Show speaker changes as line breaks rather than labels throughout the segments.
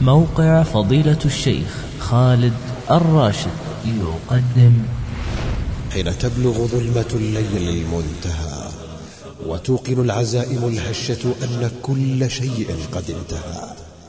موقع فضيلة الشيخ خالد الراشد يقدم
حين تبلغ ظلمة الليل المنتهى وتوقن العزائم الهشة أن كل شيء قد انتهى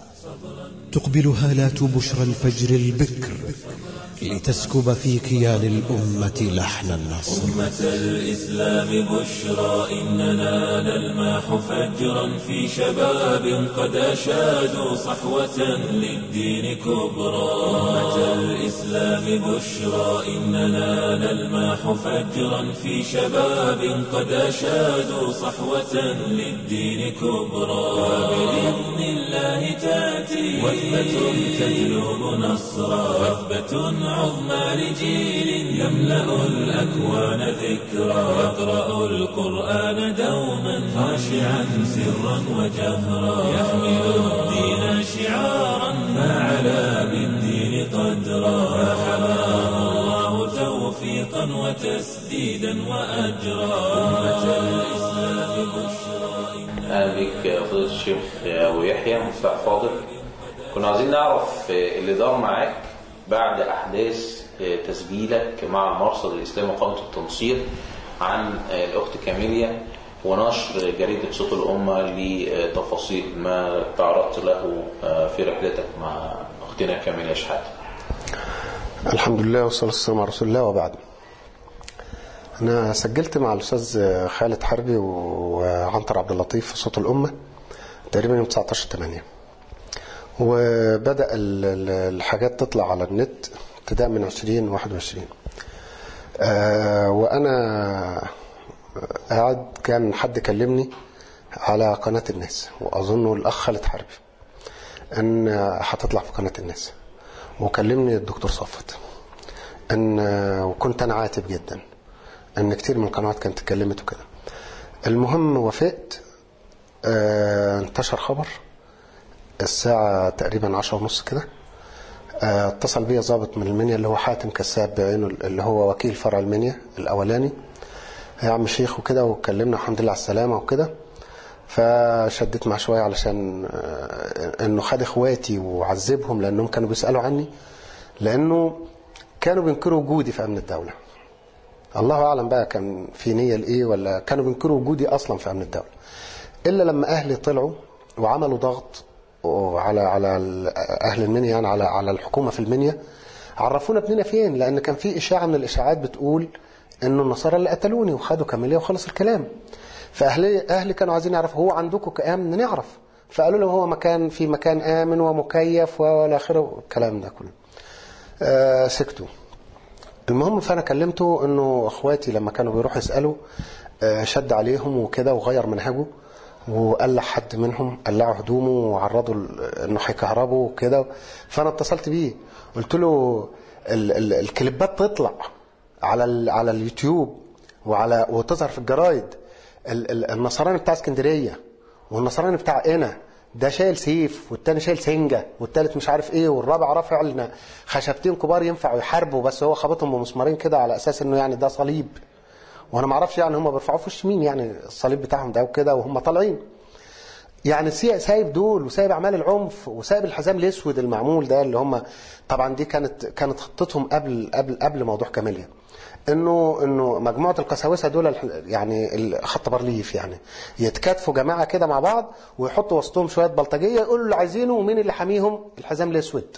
تقبل هالات بشرى الفجر البكر لتسكب في كيان الأمة لحن النصر
أمة الإسلام بشرى إننا نلمح فجرا في شباب قد أشادوا صحوة للدين كبرى أمة الإسلام بشرى إننا نلمح فجرا في شباب قد أشادوا صحوة للدين كبرى وبإذن الله تأتي وثبة تجلب نصرا وثبة عظمى لجيل يملأ الأكوان ذكرا يقرأ القرآن دوما خاشعا سرا وجهرا يحمل الدين شعارا فعلى بالدين قدرا فحماه الله توفيقا وتسديدا وأجرا أمة الإسلام بشرى
اهلا بيك فضيلة الشيخ ابو يحيى مفتاح فاضل كنا عايزين نعرف اللي دار معاك بعد احداث تسجيلك مع المرصد الاسلامي وقامه التنصير عن الاخت كاميليا ونشر جريده صوت الامه لتفاصيل ما تعرضت له في رحلتك مع اختنا كاميليا شحاته.
الحمد لله والصلاة والسلام على رسول الله وبعد أنا سجلت مع الأستاذ خالد حربي وعنتر عبد اللطيف في صوت الأمة تقريبا يوم 19 8 وبدأ الحاجات تطلع على النت ابتداء من 2021 آه وأنا قاعد كان حد كلمني على قناة الناس وأظنه الأخ خالد حربي أن هتطلع في قناة الناس وكلمني الدكتور صفت أن وكنت أنا عاتب جدا ان كتير من القنوات كانت اتكلمت وكده المهم وافقت اه انتشر خبر الساعة تقريبا عشرة ونص كده اه اتصل بيا ضابط من المنيا اللي هو حاتم كساب بعينه اللي هو وكيل فرع المنيا الاولاني يا عم شيخ وكده وكلمنا الحمد لله على السلامة وكده فشديت معاه شوية علشان اه انه خد اخواتي وعذبهم لانهم كانوا بيسألوا عني لانه كانوا بينكروا وجودي في امن الدوله الله اعلم بقى كان في نيه لايه ولا كانوا بينكروا وجودي اصلا في امن الدوله الا لما اهلي طلعوا وعملوا ضغط على على اهل المنيا يعني على على الحكومه في المنيا عرفونا ابننا فين لان كان في اشاعه من الاشاعات بتقول انه النصارى اللي قتلوني وخدوا كاميليا وخلص الكلام فاهلي اهلي كانوا عايزين يعرفوا هو عندكم كامن نعرف فقالوا لهم هو مكان في مكان امن ومكيف والى اخره الكلام ده كله آه سكتوا المهم فانا كلمته انه اخواتي لما كانوا بيروحوا يسالوا شد عليهم وكده وغير منهجه وقلع حد منهم قلعوا هدومه وعرضوا انه هيكهربوا وكده فانا اتصلت بيه قلت له ال ال الكليبات تطلع على ال على اليوتيوب وعلى وتظهر في الجرايد ال ال النصراني بتاع اسكندريه والنصراني بتاع قنا ده شايل سيف والتاني شايل سنجة والتالت مش عارف ايه والرابع رافع لنا خشبتين كبار ينفعوا يحاربوا بس هو خبطهم بمسمارين كده على اساس انه يعني ده صليب وانا ما اعرفش يعني هم بيرفعوه في وش مين يعني الصليب بتاعهم ده وكده وهم طالعين يعني سايب دول وسايب اعمال العنف وسايب الحزام الاسود المعمول ده اللي هم طبعا دي كانت كانت خطتهم قبل قبل قبل موضوع كاميليا انه انه مجموعه القساوسه دول يعني خط بارليف يعني يتكاتفوا جماعه كده مع بعض ويحطوا وسطهم شويه بلطجيه يقولوا اللي عايزينه ومين اللي حاميهم الحزام الاسود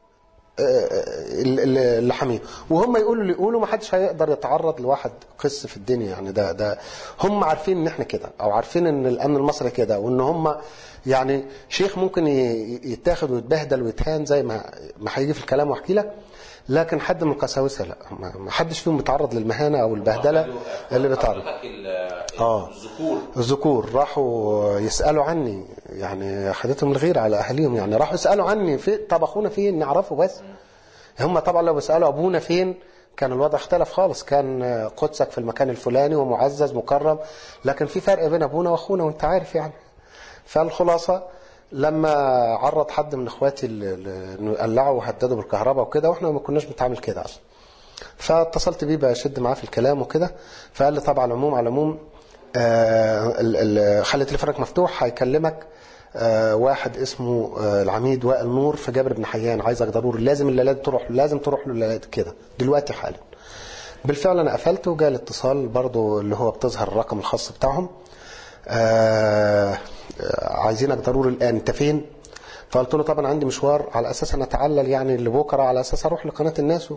اللي حاميهم وهم يقولوا اللي يقولوا ما حدش هيقدر يتعرض لواحد قس في الدنيا يعني ده ده هم عارفين ان احنا كده او عارفين ان الامن المصري كده وان هم يعني شيخ ممكن يتاخد ويتبهدل ويتهان زي ما ما هيجي في الكلام واحكي لك لكن حد من القساوسه لا ما حدش فيهم متعرض للمهانه او البهدله اللي بيتعرض
اه الذكور
الذكور راحوا يسالوا عني يعني خدتهم الغير على اهاليهم يعني راحوا يسالوا عني في طب اخونا فين نعرفه بس هم طبعا لو بيسالوا ابونا فين كان الوضع اختلف خالص كان قدسك في المكان الفلاني ومعزز مكرم لكن في فرق بين ابونا واخونا وانت عارف يعني فالخلاصه لما عرض حد من اخواتي انه يقلعوا وهددوا بالكهرباء وكده واحنا ما كناش بنتعامل كده اصلا فاتصلت بيه بشد معاه في الكلام وكده فقال لي طبعا على العموم على العموم آه ال- ال- خلي تليفونك مفتوح هيكلمك آه، واحد اسمه آه، العميد وائل نور في جابر بن حيان عايزك ضروري لازم الليلات تروح لازم تروح له الليلات كده دلوقتي حالا بالفعل انا قفلت وجالي اتصال برضو اللي هو بتظهر الرقم الخاص بتاعهم آه آه، عايزينك ضروري الان انت فين فقلت له طبعا عندي مشوار على اساس انا اتعلل يعني لبكره على اساس اروح لقناه الناس و...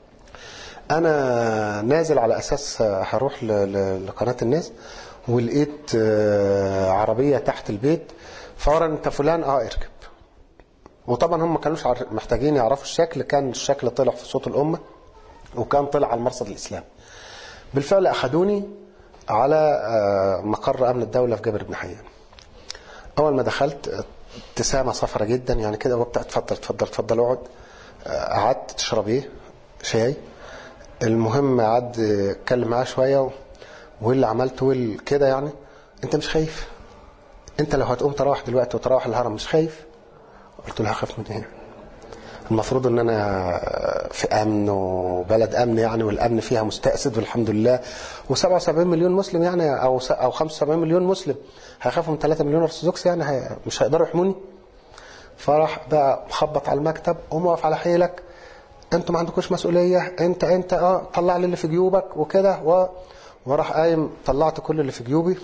انا نازل على اساس هروح ل- ل- لقناه الناس ولقيت آه، عربيه تحت البيت فورا انت فلان اه اركب وطبعا هم ما كانوش عار- محتاجين يعرفوا الشكل كان الشكل طلع في صوت الامه وكان طلع على المرصد الاسلامي بالفعل اخذوني على آه، مقر امن الدوله في جابر بن حيان اول ما دخلت ابتسامه صفرة جدا يعني كده وبتاع اتفضل اتفضل اتفضل اقعد آه، قعدت تشرب ايه شاي المهم قعد اتكلم معاه شويه و- وايه اللي عملته وايه اللي- كده يعني انت مش خايف انت لو هتقوم تروح دلوقتي وتروح الهرم مش خايف قلت له هخاف من ايه المفروض ان انا في امن وبلد امن يعني والامن فيها مستأسد والحمد لله و77 مليون مسلم يعني او س- او 75 مليون مسلم هيخافوا من 3 مليون ارثوذكس يعني هي مش هيقدروا يحموني فراح بقى مخبط على المكتب قوم واقف على حيلك انتوا ما عندكوش مسؤوليه انت انت اه طلع لي اللي في جيوبك وكده و... وراح قايم طلعت كل اللي في جيوبي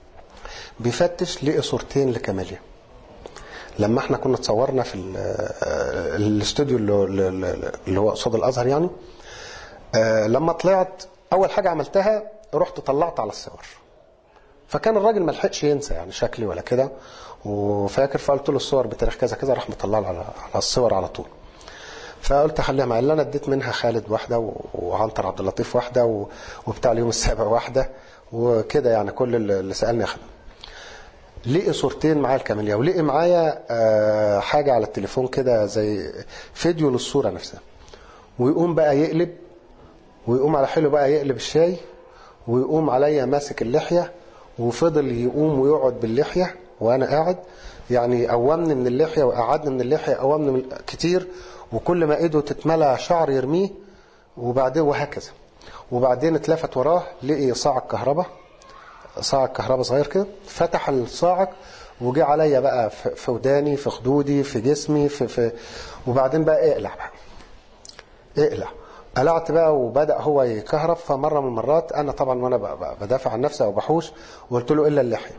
بيفتش لقي صورتين لكماليا لما احنا كنا اتصورنا في ال- آه، الاستوديو اللي- اللي اللي هو قصاد الازهر يعني آه، لما طلعت اول حاجه عملتها رحت طلعت على الصور فكان الراجل ما لحقش ينسى يعني شكلي ولا كده وفاكر فقلت له الصور بتاريخ كذا كذا راح مطلع لي على على الصور على طول فقلت اخليها معايا اللي انا اديت منها خالد واحده و- وعنتر عبد اللطيف واحده و- وبتاع اليوم السابع واحده وكده يعني كل اللي اللي سالني اخدها لقي صورتين معايا الكاميليا ولقي معايا آه، حاجه على التليفون كده زي فيديو للصوره نفسها ويقوم بقى يقلب ويقوم على حلو بقى يقلب الشاي ويقوم عليا ماسك اللحيه وفضل يقوم ويقعد باللحيه وانا قاعد يعني قومني من اللحيه وقعدني من اللحيه قومني من كتير وكل ما ايده تتملى شعر يرميه وبعدين وهكذا وبعدين اتلفت وراه لقي صاعق كهرباء صاعق كهرباء صغير كده فتح الصاعق وجه عليا بقى في في وداني في خدودي في جسمي في, في وبعدين بقى اقلع بقى اقلع قلعت بقى وبدا هو يكهرب فمره من المرات انا طبعا وانا ب- ب- بدافع عن نفسي او بحوش وقلت له الا اللحيه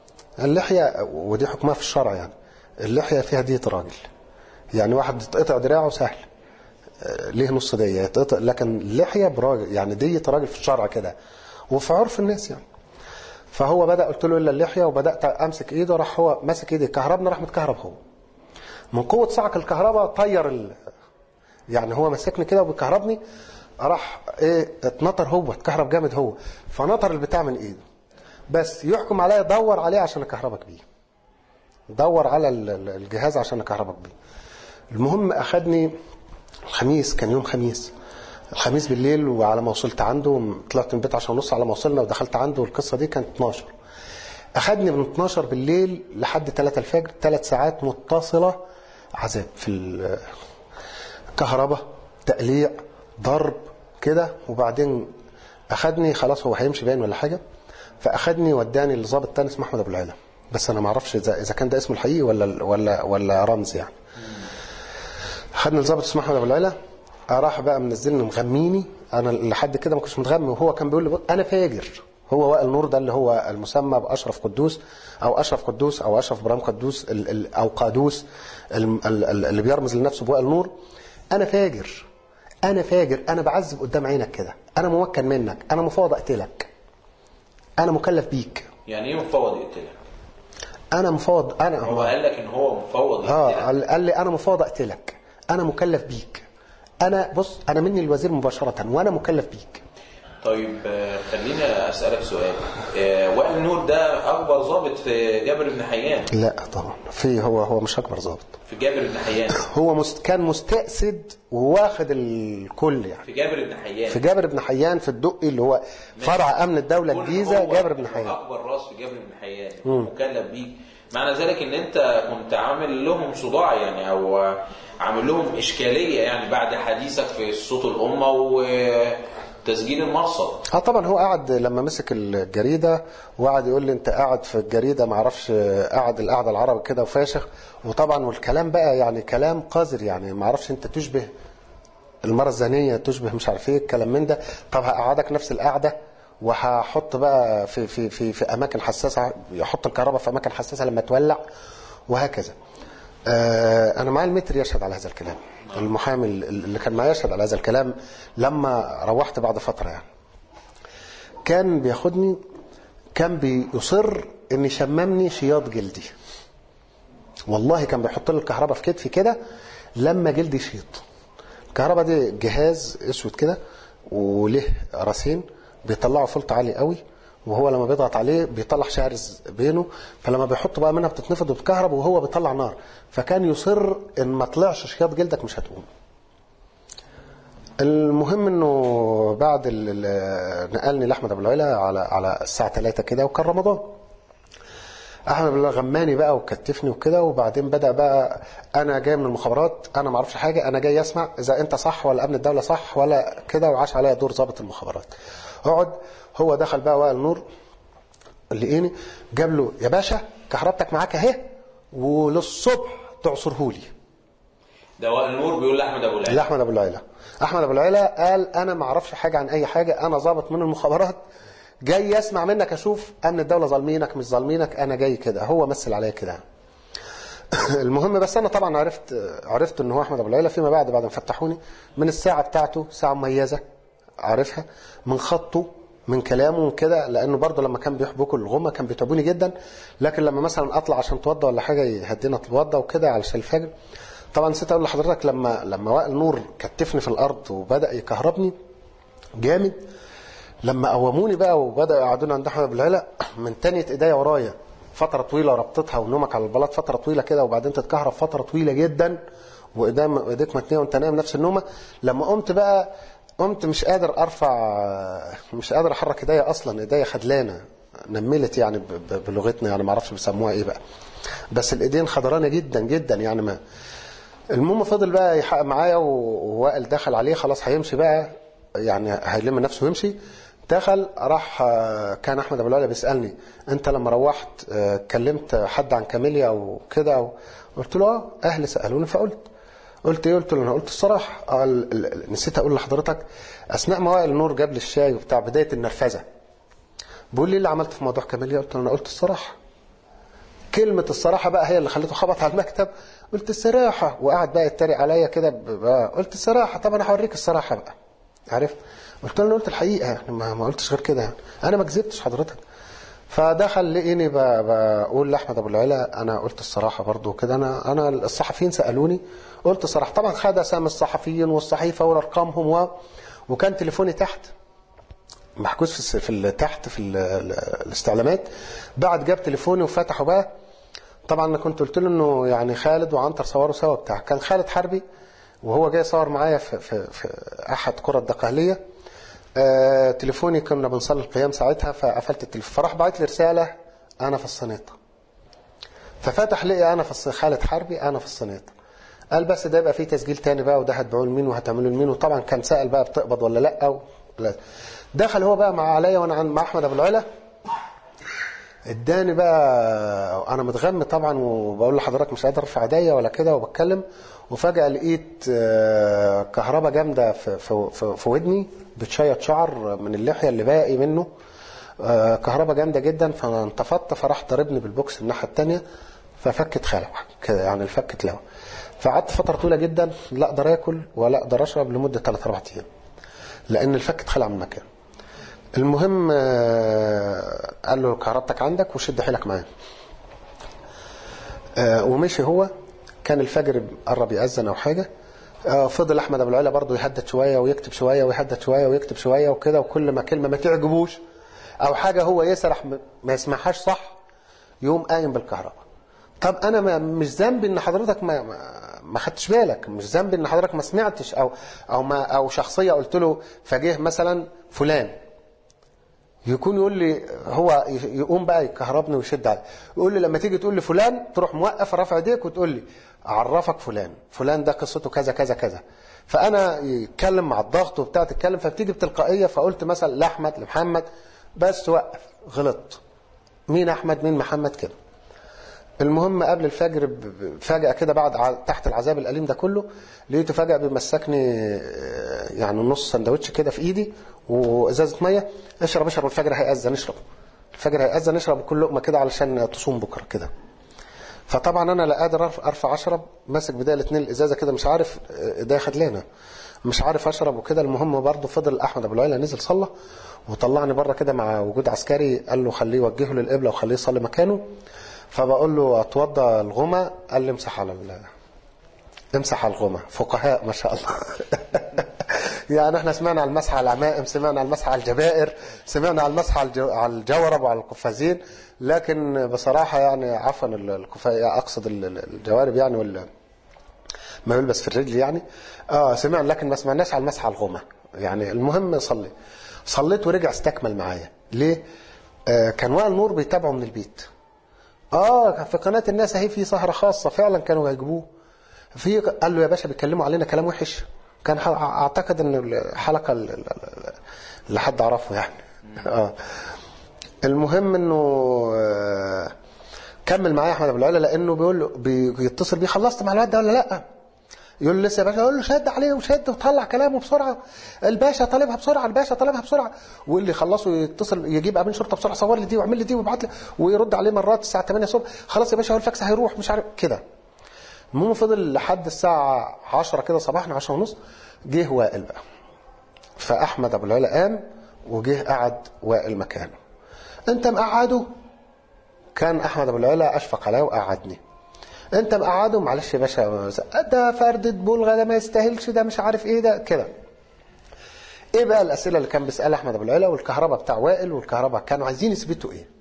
اللحيه ودي حكمها في الشرع يعني اللحيه فيها دية راجل يعني واحد يتقطع دراعه سهل آه، ليه نص دية يتقطع لكن اللحيه براجل يعني دية راجل في الشرع كده وفي عرف الناس يعني فهو بدا قلت له الا اللحيه وبدات امسك ايده راح هو ماسك ايدي كهربني راح متكهرب هو من قوه صعق الكهرباء طير ال... يعني هو ماسكني كده وبيكهربني راح ايه اتنطر هو اتكهرب جامد هو فنطر البتاع من ايده بس يحكم عليا دور عليه عشان اكهربك بيه دور على ال- ال- الجهاز عشان اكهربك بيه المهم اخدني الخميس كان يوم خميس الخميس بالليل وعلى ما وصلت عنده طلعت من البيت عشان ونص على ما وصلنا ودخلت عنده القصه دي كانت 12 اخدني من 12 بالليل لحد 3 الفجر ثلاث ساعات متصله عذاب في ال- كهرباء تقليع ضرب كده وبعدين اخدني خلاص هو هيمشي باين ولا حاجه فاخدني وداني لظابط تاني اسمه احمد ابو العلا بس انا ما اعرفش اذا اذا كان ده اسمه الحقيقي ولا ولا ولا رمز يعني خدني لظابط اسمه احمد ابو العلا راح بقى منزلني مغميني انا لحد كده ما كنتش متغمي وهو كان بيقول لي بص، انا فاجر هو وائل نور ده اللي هو المسمى باشرف قدوس او اشرف قدوس او اشرف ابراهيم قدوس ال- ال- او قادوس ال- ال- ال- اللي بيرمز لنفسه بوائل نور انا فاجر انا فاجر انا بعذب قدام عينك كده انا موكل منك انا مفوض اقتلك انا مكلف بيك
يعني ايه مفوض يقتلك؟
انا مفوض انا
هو قال لك ان هو مفوض
اه
يقتلك
قال قال لي انا مفوض اقتلك انا مكلف بيك انا بص انا مني الوزير مباشره وانا مكلف بيك
طيب آه، خليني اسالك سؤال آه، وائل نور ده اكبر ضابط في جابر بن حيان
لا طبعا في هو هو مش اكبر ضابط
في جابر بن حيان
هو مست كان مستأسد وواخد الكل يعني
في جابر بن حيان
في جابر بن حيان في الدقي اللي هو فرع امن الدوله
كون
الجيزه
هو
جابر بن حيان
اكبر راس في جابر بن حيان مكلف بيه معنى ذلك ان انت كنت عامل لهم صداع يعني او عامل لهم اشكاليه يعني بعد حديثك في صوت الامه و تسجيل المرصد
اه طبعا هو قعد لما مسك الجريده وقعد يقول لي انت قاعد في الجريده ما اعرفش قاعد القعده العربي كده وفاشخ وطبعا والكلام بقى يعني كلام قذر يعني ما اعرفش انت تشبه المره الذهنيه تشبه مش عارف ايه الكلام من ده طب هقعدك نفس القعده وهحط بقى في في في في اماكن حساسه يحط الكهرباء في اماكن حساسه لما تولع وهكذا آه انا معايا المتر يشهد على هذا الكلام المحامي اللي كان معايا يشهد على هذا الكلام لما روحت بعد فتره يعني كان بياخدني كان بيصر ان يشممني شياط جلدي والله كان بيحط لي الكهرباء في كتفي كده لما جلدي يشيط الكهرباء دي جهاز اسود كده وله راسين بيطلعوا فلت عالي قوي وهو لما بيضغط عليه بيطلع شارز بينه فلما بيحط بقى منها بتتنفض وبتكهرب وهو بيطلع نار فكان يصر ان ما طلعش شياط جلدك مش هتقوم المهم انه بعد نقلني لاحمد ابو العلا على على الساعه 3 كده وكان رمضان احمد ابو العلا غماني بقى وكتفني وكده وبعدين بدا بقى انا جاي من المخابرات انا ما اعرفش حاجه انا جاي اسمع اذا انت صح ولا امن الدوله صح ولا كده وعاش عليا دور ضابط المخابرات اقعد هو دخل بقى وائل نور لقيني جاب له يا باشا كهربتك معاك اهي وللصبح تعصرهولي
ده وائل نور بيقول لاحمد ابو العلا
لاحمد ابو العلا احمد ابو العلا قال انا ما اعرفش حاجه عن اي حاجه انا ضابط من المخابرات جاي اسمع منك اشوف امن الدوله ظالمينك مش ظالمينك انا جاي كده هو مثل عليا كده المهم بس انا طبعا عرفت عرفت ان هو احمد ابو العلا فيما بعد بعد ما فتحوني من الساعه بتاعته ساعه مميزه عارفها من خطه من كلامه من كده لانه برضه لما كان بيحبكوا الغمه كان بيتعبوني جدا لكن لما مثلا اطلع عشان اتوضى ولا حاجه يهدينا اتوضى وكده علشان الفجر طبعا نسيت اقول لحضرتك لما لما وائل نور كتفني في الارض وبدا يكهربني جامد لما قوموني بقى وبداوا يقعدوني عند احمد ابو العلا من تانية ايديا ورايا فتره طويله ربطتها ونومك على البلاط فتره طويله كده وبعدين تتكهرب فتره طويله جدا وقدام ايديك متنيه وانت نايم نفس النومه لما قمت بقى قمت مش قادر ارفع مش قادر احرك ايديا اصلا ايديا خدلانه نملت يعني بلغتنا يعني ما اعرفش بيسموها ايه بقى بس الايدين خضرانه جدا جدا يعني ما المهم فضل بقى يحقق معايا ووائل دخل عليه خلاص هيمشي بقى يعني هيلم نفسه ويمشي دخل راح كان احمد ابو العلا بيسالني انت لما روحت كلمت حد عن كاميليا او كده قلت له اه اهلي سالوني فقلت قلت ايه قلت له انا قلت الصراحه قال نسيت اقول لحضرتك اثناء ما وائل نور جاب لي الشاي وبتاع بدايه النرفزه بيقول لي اللي عملت في موضوع كاميليا قلت له انا قلت الصراحه كلمه الصراحه بقى هي اللي خليته خبط على المكتب قلت الصراحه وقعد بقى يتريق عليا كده قلت الصراحه طب انا هوريك الصراحه بقى عارف قلت له انا قلت الحقيقه يعني ما, ما قلتش غير كده يعني انا ما كذبتش حضرتك فدخل لقيني بقول لاحمد ابو العلا انا قلت الصراحه برضو كده انا انا الصحفيين سالوني قلت الصراحه طبعا خد اسامي الصحفيين والصحيفه وارقامهم و... وكان تليفوني تحت محجوز في, في تحت في الاستعلامات بعد جاب تليفوني وفتحه بقى طبعا انا كنت قلت له انه يعني خالد وعنتر صوروا سوا بتاع كان خالد حربي وهو جاي يصور معايا في, في, في احد قرى الدقهليه آه تليفوني كنا بنصلي القيام ساعتها فقفلت التليفون فراح بعت لي رساله انا في الصنيطه ففتح لقي انا في خالد حربي انا في الصنيطه قال بس ده يبقى فيه تسجيل تاني بقى وده هتبيعوه لمين وهتعملوا لمين وطبعا كان سأل بقى بتقبض ولا لا او لا دخل هو بقى مع عليا وانا عند مع احمد ابو العلا اداني بقى انا متغم طبعا وبقول لحضرتك مش قادر ارفع ايديا ولا كده وبتكلم وفجاه لقيت كهرباء جامده في, في, في, في ودني بتشيط شعر من اللحيه اللي باقي منه كهرباء جامده جدا فانا انتفضت فراح ضربني بالبوكس الناحيه الثانيه ففكت خلع كده يعني الفكت لو فقعدت فتره طويله جدا لا اقدر اكل ولا اقدر اشرب لمده 3 4 ايام لان الفك اتخلع من مكانه المهم قال له كهربتك عندك وشد حيلك معاه ومشي هو كان الفجر قرب يأذن او حاجه فضل احمد ابو العلا برضه يهدد شويه ويكتب شويه ويهدد شويه ويكتب شويه وكده وكل ما كلمه ما تعجبوش او حاجه هو يسرح ما يسمعهاش صح يقوم قايم بالكهرباء طب انا ما مش ذنبي ان حضرتك ما ما خدتش بالك مش ذنبي ان حضرتك ما سمعتش او او ما او شخصيه قلت له فجه مثلا فلان يكون يقول لي هو يقوم بقى يكهربني ويشد علي يقول لي لما تيجي تقول لي فلان تروح موقف رافع ايديك وتقول لي اعرفك فلان فلان ده قصته كذا كذا كذا فانا يتكلم مع الضغط وبتاع تتكلم فبتيجي بتلقائيه فقلت مثلا لاحمد لمحمد بس وقف غلط مين احمد مين محمد كده المهم قبل الفجر ب- ب- فجأة كده بعد ع- تحت العذاب الأليم ده كله لقيته فجأة بيمسكني آه، يعني نص سندوتش كده في إيدي وإزازة مية اشرب اشرب الفجر هيأذن اشرب الفجر هيأذن اشرب كل لقمة كده علشان تصوم بكرة كده فطبعا أنا لا قادر أرف- أرفع أشرب ماسك بداية الاتنين الإزازة كده مش عارف آه، إيديا خدلانة مش عارف أشرب وكده المهم برضه فضل أحمد أبو العيلة نزل صلى وطلعني بره كده مع وجود عسكري قال له خليه يوجهه للقبلة وخليه يصلي مكانه فبقول له اتوضى الغمى قال لي امسح على ال... امسح على الغمى فقهاء ما شاء الله يعني احنا سمعنا على المسح على العمائم سمعنا على المسح على الجبائر سمعنا على المسح على الجو... على الجورب وعلى القفازين لكن بصراحة يعني عفوا ال- القفا اقصد ال- ال- الجوارب يعني ولا ما يلبس في الرجل يعني اه سمعنا لكن ما سمعناش على المسح على الغمى يعني المهم صلي صليت ورجع استكمل معايا ليه آه كان وائل نور بيتابعه من البيت اه في قناه الناس اهي في سهره خاصه فعلا كانوا هيجيبوه في قال له يا باشا بيتكلموا علينا كلام وحش كان ح- اعتقد ان الحلقه ال- ال- ال- اللي حد عرفه يعني اه المهم انه آه، كمل معايا احمد ابو العلا لانه بيقول له بيتصل بيه خلصت مع الواد ده ولا لا يقول له لسه يا باشا يقول له شد عليه وشد وطلع كلامه بسرعه الباشا طالبها بسرعه الباشا طالبها بسرعه واللي خلصه يتصل يجيب امين شرطه بسرعه صور لي دي واعمل لي دي وابعت لي ويرد عليه مرات الساعه 8 الصبح خلاص يا باشا هو الفاكس هيروح مش عارف كده المهم فضل لحد الساعه 10 كده صباحا 10 ونص جه وائل بقى فاحمد ابو العلا قام وجه قعد وائل مكانه انت مقعده كان احمد ابو العلا اشفق عليا وقعدني انت مقعده معلش يا باشا ده فردة بلغة ده ما يستاهلش ده مش عارف ايه ده كده ايه بقى الاسئله اللي كان بيسالها احمد ابو العلا والكهرباء بتاع وائل والكهرباء كانوا عايزين يثبتوا ايه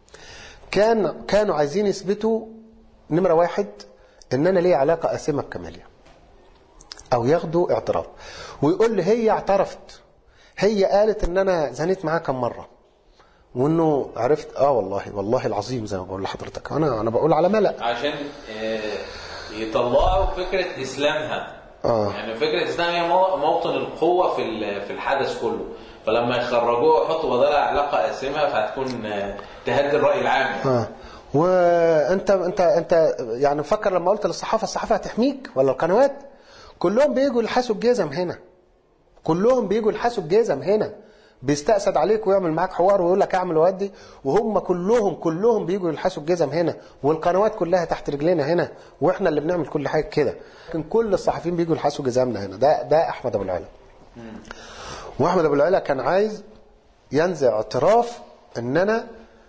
كان كانوا عايزين يثبتوا نمره واحد ان انا ليه علاقه اسمه بكماليا او ياخدوا اعتراف ويقول لي هي اعترفت هي قالت ان انا زنيت معاها كم مره وانه عرفت اه والله والله العظيم زي ما بقول لحضرتك انا انا بقول على ملأ
عشان آه، يطلعوا فكرة إسلامها
آه.
يعني فكرة إسلام هي مو- موطن القوة في ال- في الحدث كله فلما يخرجوها ويحطوا بدلها علاقة قاسمة فهتكون آه، تهدي الرأي العام يعني.
اه وانت انت انت يعني فكر لما قلت للصحافه الصحافه هتحميك ولا القنوات كلهم بيجوا يلحسوا الجزم هنا كلهم بيجوا يلحسوا الجزم هنا بيستأسد عليك ويعمل معاك حوار ويقول لك اعمل وادي وهم كلهم كلهم بيجوا يلحسوا الجزم هنا والقنوات كلها تحت رجلينا هنا واحنا اللي بنعمل كل حاجه كده لكن كل الصحفيين بيجوا يلحسوا جزامنا هنا ده ده احمد ابو العلا واحمد ابو العلا كان عايز ينزع اعتراف ان انا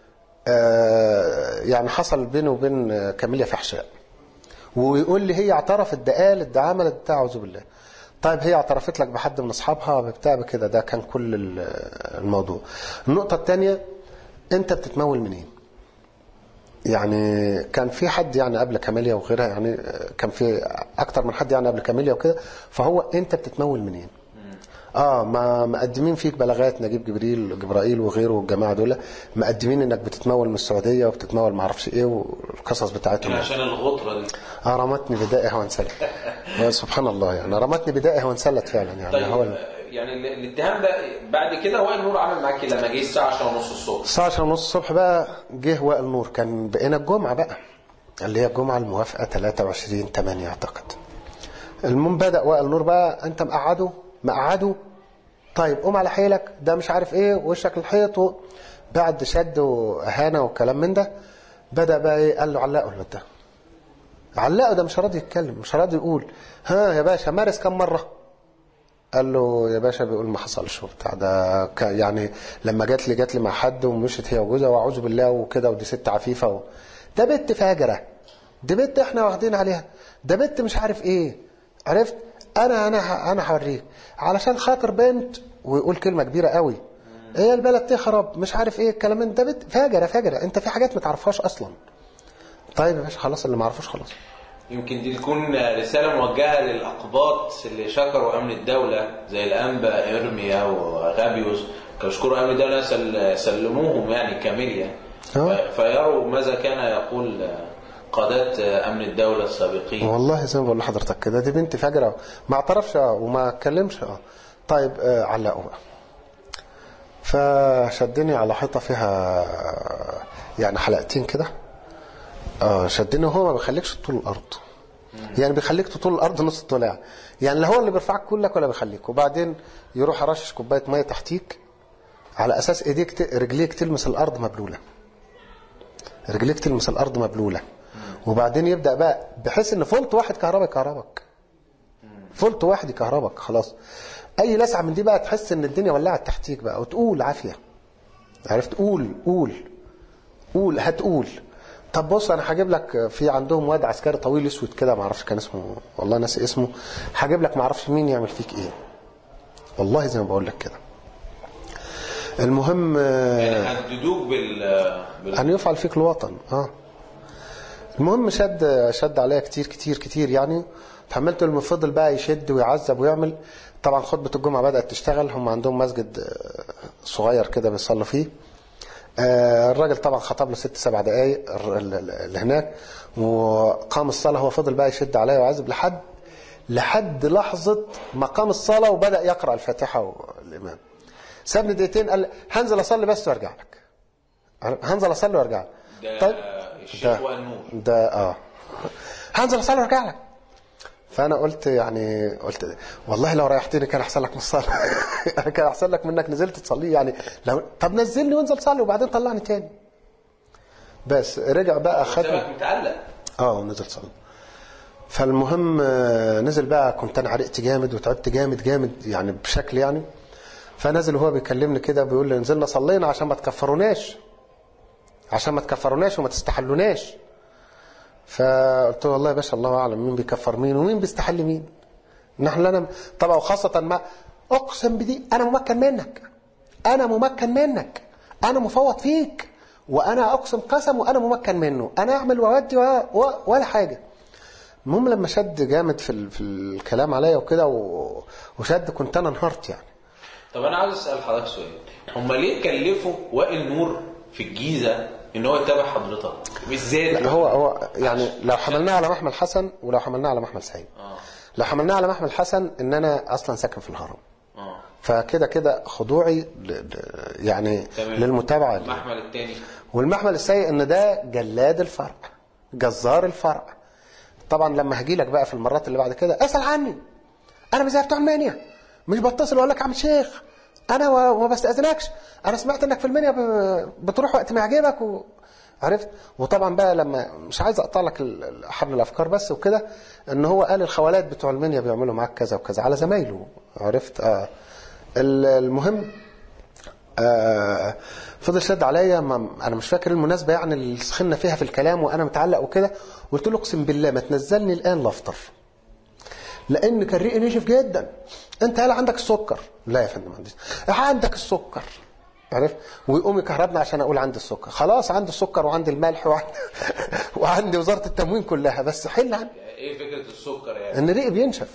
آه، يعني حصل بينه وبين آه، كاميليا فحشاء ويقول لي هي اعترفت ده قالت ده عملت ده اعوذ بالله طيب هي اعترفت لك بحد من اصحابها بتاع بكده ده كان كل ال- الموضوع النقطة الثانية انت بتتمول منين يعني كان في حد يعني قبل كاميليا وغيرها يعني آه، كان في اكتر من حد يعني قبل كاميليا وكده فهو انت بتتمول منين اه ما مقدمين فيك بلاغات نجيب جبريل جبرائيل وغيره والجماعه دول مقدمين انك بتتمول من السعوديه وبتتمول ما اعرفش ايه والقصص بتاعتهم
يعني عشان الغطرة دي
اه رمتني بدائها وانسلت آه، سبحان الله يعني رمتني بدائها وانسلت فعلا يعني
طيب
هو
آه، يعني ال- الاتهام ده بعد كده وائل نور عمل معاك إيه لما جه الساعة 10 ونص الصبح
الساعه 10 ونص الصبح بقى جه وائل نور كان بقينا الجمعه بقى اللي هي الجمعه الموافقه 23 8 اعتقد المهم بدا وائل نور بقى انت مقعده مقعده طيب قوم على حيلك ده مش عارف ايه وشك الحيط و... بعد شد واهانه وكلام من ده بدا بقى ايه قال له علقه الواد ده علقه ده مش راضي يتكلم مش راضي يقول ها يا باشا مارس كم مره قال له يا باشا بيقول ما حصلش وبتاع ده ك- يعني لما جات لي جات لي مع حد ومشيت هي وجوزها واعوذ بالله وكده ودي ست عفيفه و... ده بنت فاجره دي بنت احنا واخدين عليها ده بنت مش عارف ايه عرفت انا انا ه- انا هوريك علشان خاطر بنت ويقول كلمه كبيره قوي هي البلد تخرب مش عارف ايه الكلام من ده بنت فاجره فاجره انت في حاجات ما تعرفهاش اصلا طيب يا باشا خلاص اللي ما عرفوش خلاص
يمكن دي تكون رسالة موجهة للأقباط اللي شكروا أمن الدولة زي الأنبا إرميا وغابيوس كشكور امن الدوله سل- سلموهم يعني كاميليا
آه.
فيروا ماذا كان يقول قادات امن الدوله السابقين
والله زي ما بقول لحضرتك كده دي بنت فجرة ما اعترفش آه، وما اتكلمش اه طيب آه علقوا بقى فشدني على حيطة فيها آه، يعني حلقتين كده اه شدني وهو ما بيخليكش طول الارض يعني بيخليك تطول الارض نص الطلع يعني لا هو اللي بيرفعك كلك ولا بيخليك وبعدين يروح يرشش كوبايه ميه تحتيك على اساس ايديك ت... رجليك تلمس الارض مبلوله رجليك تلمس الارض مبلوله وبعدين يبدا بقى بحيث ان فولت واحد كهرباء يكهربك فولت واحد يكهربك خلاص اي لسعه من دي بقى تحس ان الدنيا ولعت تحتيك بقى وتقول عافيه عرفت قول قول قول هتقول طب بص انا هجيب لك في عندهم واد عسكري طويل اسود كده ما اعرفش كان اسمه والله ناسي اسمه هجيب لك ما اعرفش مين يعمل فيك ايه والله زي ما بقول لك كده المهم آه،
يعني هددوك بال, بال...
أن يفعل فيك الوطن اه المهم شد شد عليا كتير كتير كتير يعني تحملت لما فضل بقى يشد ويعذب ويعمل طبعا خطبة الجمعة بدأت تشتغل هم عندهم مسجد آه، صغير كده بيصلوا فيه آه، الراجل طبعا خطب له ست سبع دقايق الر- ال- ال- اللي هناك وقام الصلاة هو فضل بقى يشد عليا ويعذب لحد لحد لحظة ما قام الصلاة وبدأ يقرأ الفاتحة والإمام سابني دقيقتين قال هنزل أصلي بس وأرجع لك هنزل أصلي وأرجع لك
ده الشيخ والنور
ده اه هنزل اصلي وارجع لك فانا قلت يعني قلت والله لو ريحتني كان احسن لك من الصلاه انا كان احسن لك منك نزلت تصلي يعني لو طب نزلني وانزل صلي وبعدين طلعني تاني بس رجع بقى خدني
سابك متعلق
اه نزل صلى فالمهم آه، نزل بقى كنت انا عرقت جامد وتعبت جامد جامد يعني بشكل يعني فنزل وهو بيكلمني كده بيقول لي نزلنا صلينا عشان ما تكفروناش عشان ما تكفروناش وما تستحلوناش فقلت له والله يا باشا الله اعلم مين بيكفر مين ومين بيستحل مين نحن لنا طبعا وخاصة ما اقسم بدي انا ممكن منك انا ممكن منك انا مفوض فيك وانا اقسم قسم وانا ممكن منه انا اعمل واودي و- و- ولا حاجة المهم لما شد جامد في ال- في الكلام عليا وكده و- وشد كنت انا انهارت يعني
طب انا عاوز اسال حضرتك سؤال هم ليه كلفوا وائل نور في الجيزه ان هو يتابع حضرتك بالذات
لا هو هو يعني لو حملناه على محمل حسن ولو حملناه على محمل سعيد
اه
لو حملناه على محمل حسن ان انا اصلا ساكن في الهرم
اه
فكده كده خضوعي ل- ل- يعني
تمام.
للمتابعه ليه.
المحمل الثاني
والمحمل السيء ان ده جلاد الفرع جزار الفرع طبعا لما هجي لك بقى في المرات اللي بعد كده اسال عني انا مش زي بتوع المانيا مش بتصل واقول لك يا عم شيخ انا و- وما بستاذنكش انا سمعت انك في المانيا ب- بتروح وقت ما يعجبك و... عرفت وطبعا بقى لما مش عايز اقطع لك ال- ال- حبل الافكار بس وكده ان هو قال الخوالات بتوع المانيا بيعملوا معاك كذا وكذا على زمايله عرفت اه ال- المهم آه فضل شد عليا ما انا مش فاكر المناسبه يعني اللي سخنا فيها في الكلام وانا متعلق وكده قلت له اقسم بالله ما تنزلني الان لافطر لان كان ريقي نشف جدا انت هل عندك السكر لا يا فندم ما عنديش عندك السكر عرف ويقوم يكهربنا عشان اقول عندي السكر خلاص عندي السكر وعندي الملح وعندي, وعندي وزاره التموين كلها بس حل عن
ايه فكره السكر يعني
ان ريقي بينشف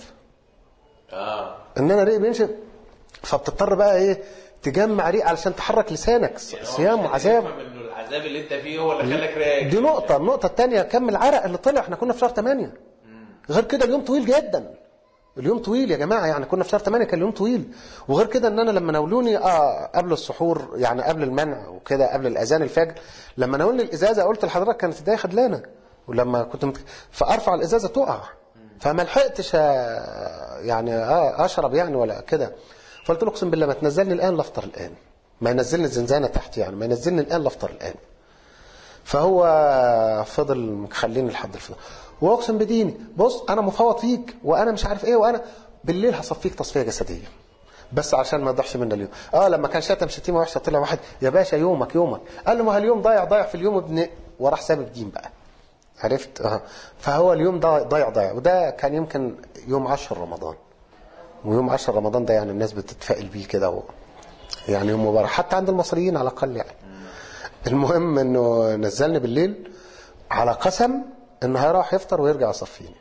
اه
ان انا ريقي بينشف فبتضطر بقى ايه تجمع ريق علشان تحرك لسانك صيام وعذاب
تفهم انه العذاب اللي انت فيه هو اللي خلاك رايق
دي نقطة النقطة الثانية كم العرق اللي طلع احنا كنا في شهر 8 غير كده اليوم طويل جدا اليوم طويل يا جماعة يعني كنا في شهر 8 كان اليوم طويل وغير كده ان انا لما ناولوني اه قبل السحور يعني قبل المنع وكده قبل الاذان الفجر لما ناولني الازازة قلت لحضرتك كانت ايديا خدلانة ولما كنت مت... فارفع الازازة تقع فما لحقتش آه، يعني اه اشرب يعني ولا كده فقلت له اقسم بالله ما تنزلني الان لافطر الان ما ينزلني الزنزانة تحت يعني ما ينزلني الان لافطر الان فهو فضل مخليني لحد الفطار واقسم بديني بص انا مفوض فيك وانا مش عارف ايه وانا بالليل هصفيك تصفيه جسديه بس عشان ما يضيعش منا اليوم اه لما كان شتم شتيمه وحشه طلع واحد يا باشا يومك يومك قال له ما اليوم ضايع ضايع في اليوم ابن وراح ساب الدين بقى عرفت اه فهو اليوم ضايع ضايع ضايع وده كان يمكن يوم 10 رمضان ويوم 10 رمضان ده يعني الناس بتتفائل بيه كده و... يعني يوم مبارك حتى عند المصريين على الاقل يعني المهم انه نزلني بالليل على قسم انه هيروح يفطر ويرجع يصفيني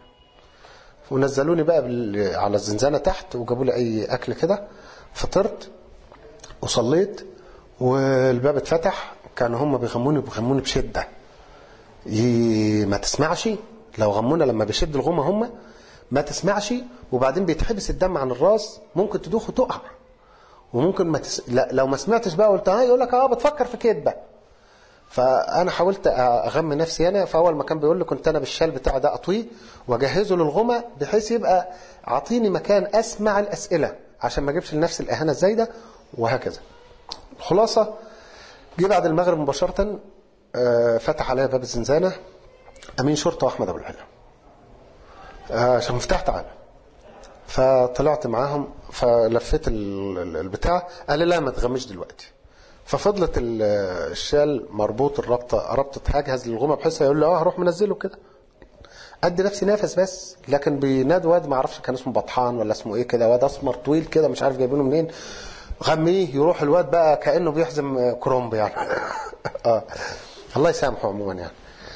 ونزلوني بقى بال... على الزنزانه تحت وجابوا لي اي اكل كده فطرت وصليت والباب اتفتح كانوا هم بيغموني بيغموني بشده ي... ما تسمعش لو غمونا لما بيشد الغمة هم ما تسمعش وبعدين بيتحبس الدم عن الراس ممكن تدوخ وتقع وممكن ما تس... لا لو ما سمعتش بقى قلت ها يقول لك اه بتفكر في كدبه فانا حاولت اغمي نفسي انا فاول ما كان بيقول لي كنت انا بالشال بتاعي ده اطويه واجهزه للغمه بحيث يبقى اعطيني مكان اسمع الاسئله عشان ما اجيبش لنفسي الاهانه الزايده وهكذا الخلاصه جه بعد المغرب مباشره آه، فتح عليا باب الزنزانه امين شرطه واحمد ابو العلا آه، عشان مفتاح تعالى فطلعت معاهم فلفيت ال- ال- البتاع قال لي لا ما تغمش دلوقتي ففضلت ال- الشال مربوط الربطه ربطه هجهز للغمه بحيث يقول لي اه هروح منزله كده ادي نفسي نافس بس لكن بيناد واد ما اعرفش كان اسمه بطحان ولا اسمه ايه كده واد اسمر طويل كده مش عارف جايبينه منين غميه يروح الواد بقى كانه بيحزم كرومب يعني اه الله يسامحه عموما يعني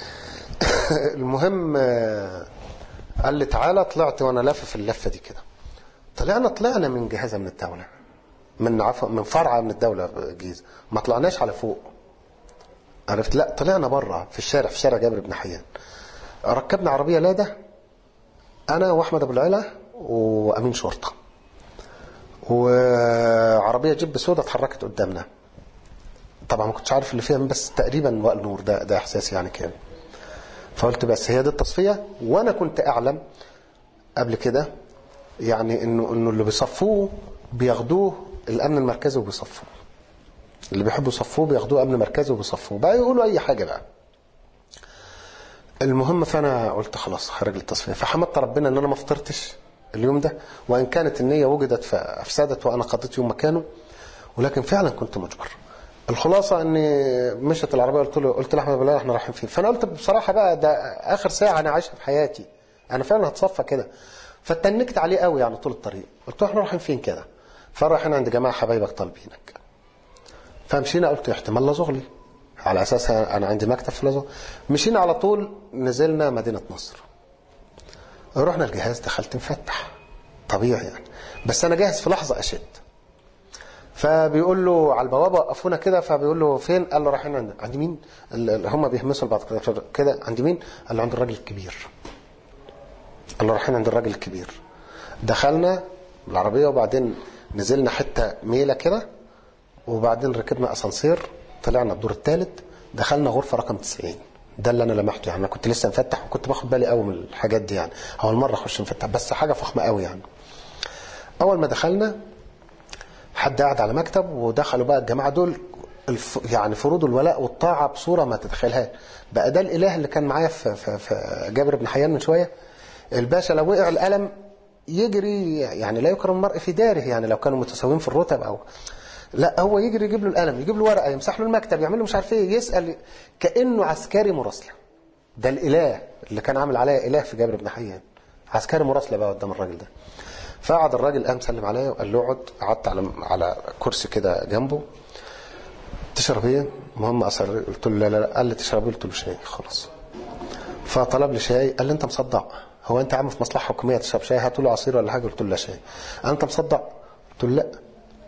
المهم آه، قال لي تعالى طلعت وانا لافف اللفه دي كده طلعنا طلعنا من جهازه من الدوله من عفوا من فرعه من الدوله جيزه ما طلعناش على فوق عرفت لا طلعنا بره في الشارع في شارع جابر بن حيان ركبنا عربيه لادا انا واحمد ابو العلا وامين شرطه وعربيه جيب سوداء اتحركت قدامنا طبعا ما كنتش عارف اللي فيها مين، بس تقريبا وائل نور ده ده احساسي يعني كان فقلت بس هي دي التصفيه وانا كنت اعلم قبل كده يعني انه انه اللي بيصفوه بياخدوه الامن المركزي وبيصفوه اللي بيحبوا يصفوه بياخدوه امن مركزي وبيصفوه بقى يقولوا اي حاجه بقى المهم فانا قلت خلاص خارج التصفيه فحمدت ربنا ان انا ما فطرتش اليوم ده وان كانت النيه وجدت فافسدت وانا قضيت يوم مكانه ولكن فعلا كنت مجبر الخلاصه اني مشت العربيه قلت له قلت لاحمد بالله احنا رايحين فين فانا قلت بصراحه بقى ده اخر ساعه انا عايشها في حياتي انا فعلا هتصفى كده فتنكت عليه قوي يعني طول الطريق قلت له احنا رايحين فين كده فرايحين عند جماعه حبايبك طالبينك فمشينا قلت احتمال لزغلي على اساس انا عندي مكتب في لزغلي مشينا على طول نزلنا مدينه نصر رحنا الجهاز دخلت مفتح طبيعي يعني بس انا جاهز في لحظه اشد فبيقول له على البوابه وقفونا كده فبيقول له فين قال له رايحين عند عند مين ال- ال- هم بيهمسوا لبعض كده كده عند مين قال له عند الراجل الكبير قال له رايحين عند الراجل الكبير دخلنا بالعربيه وبعدين نزلنا حته ميله كده وبعدين ركبنا اسانسير طلعنا الدور الثالث دخلنا غرفه رقم 90 ده اللي انا لمحته يعني انا كنت لسه مفتح وكنت باخد بالي قوي من الحاجات دي يعني اول مره اخش مفتح بس حاجه فخمه قوي يعني اول ما دخلنا حد قاعد على مكتب ودخلوا بقى الجماعه دول الف يعني فروض الولاء والطاعه بصوره ما تتخيلهاش بقى ده الاله اللي كان معايا في, في, في جابر بن حيان من شويه الباشا لو وقع القلم يجري يعني لا يكرم المرء في داره يعني لو كانوا متساويين في الرتب او لا هو يجري يجيب له القلم يجيب له ورقه يمسح له المكتب يعمل له مش عارف ايه يسال كانه عسكري مراسله ده الاله اللي كان عامل عليا اله في جابر بن حيان عسكري مراسله بقى قدام الراجل ده فقعد الراجل قام سلم عليا وقال له اقعد قعدت على على كرسي كده جنبه تشرب ايه؟ المهم اصر قلت له لا لا لا قال لي تشرب ايه؟ قلت له شاي خلاص فطلب لي شاي قال لي انت مصدع هو انت عامل في مصلحه حكوميه تشرب شاي هاتوا له عصير ولا حاجه قلت له لا شاي قال انت مصدع قلت له لا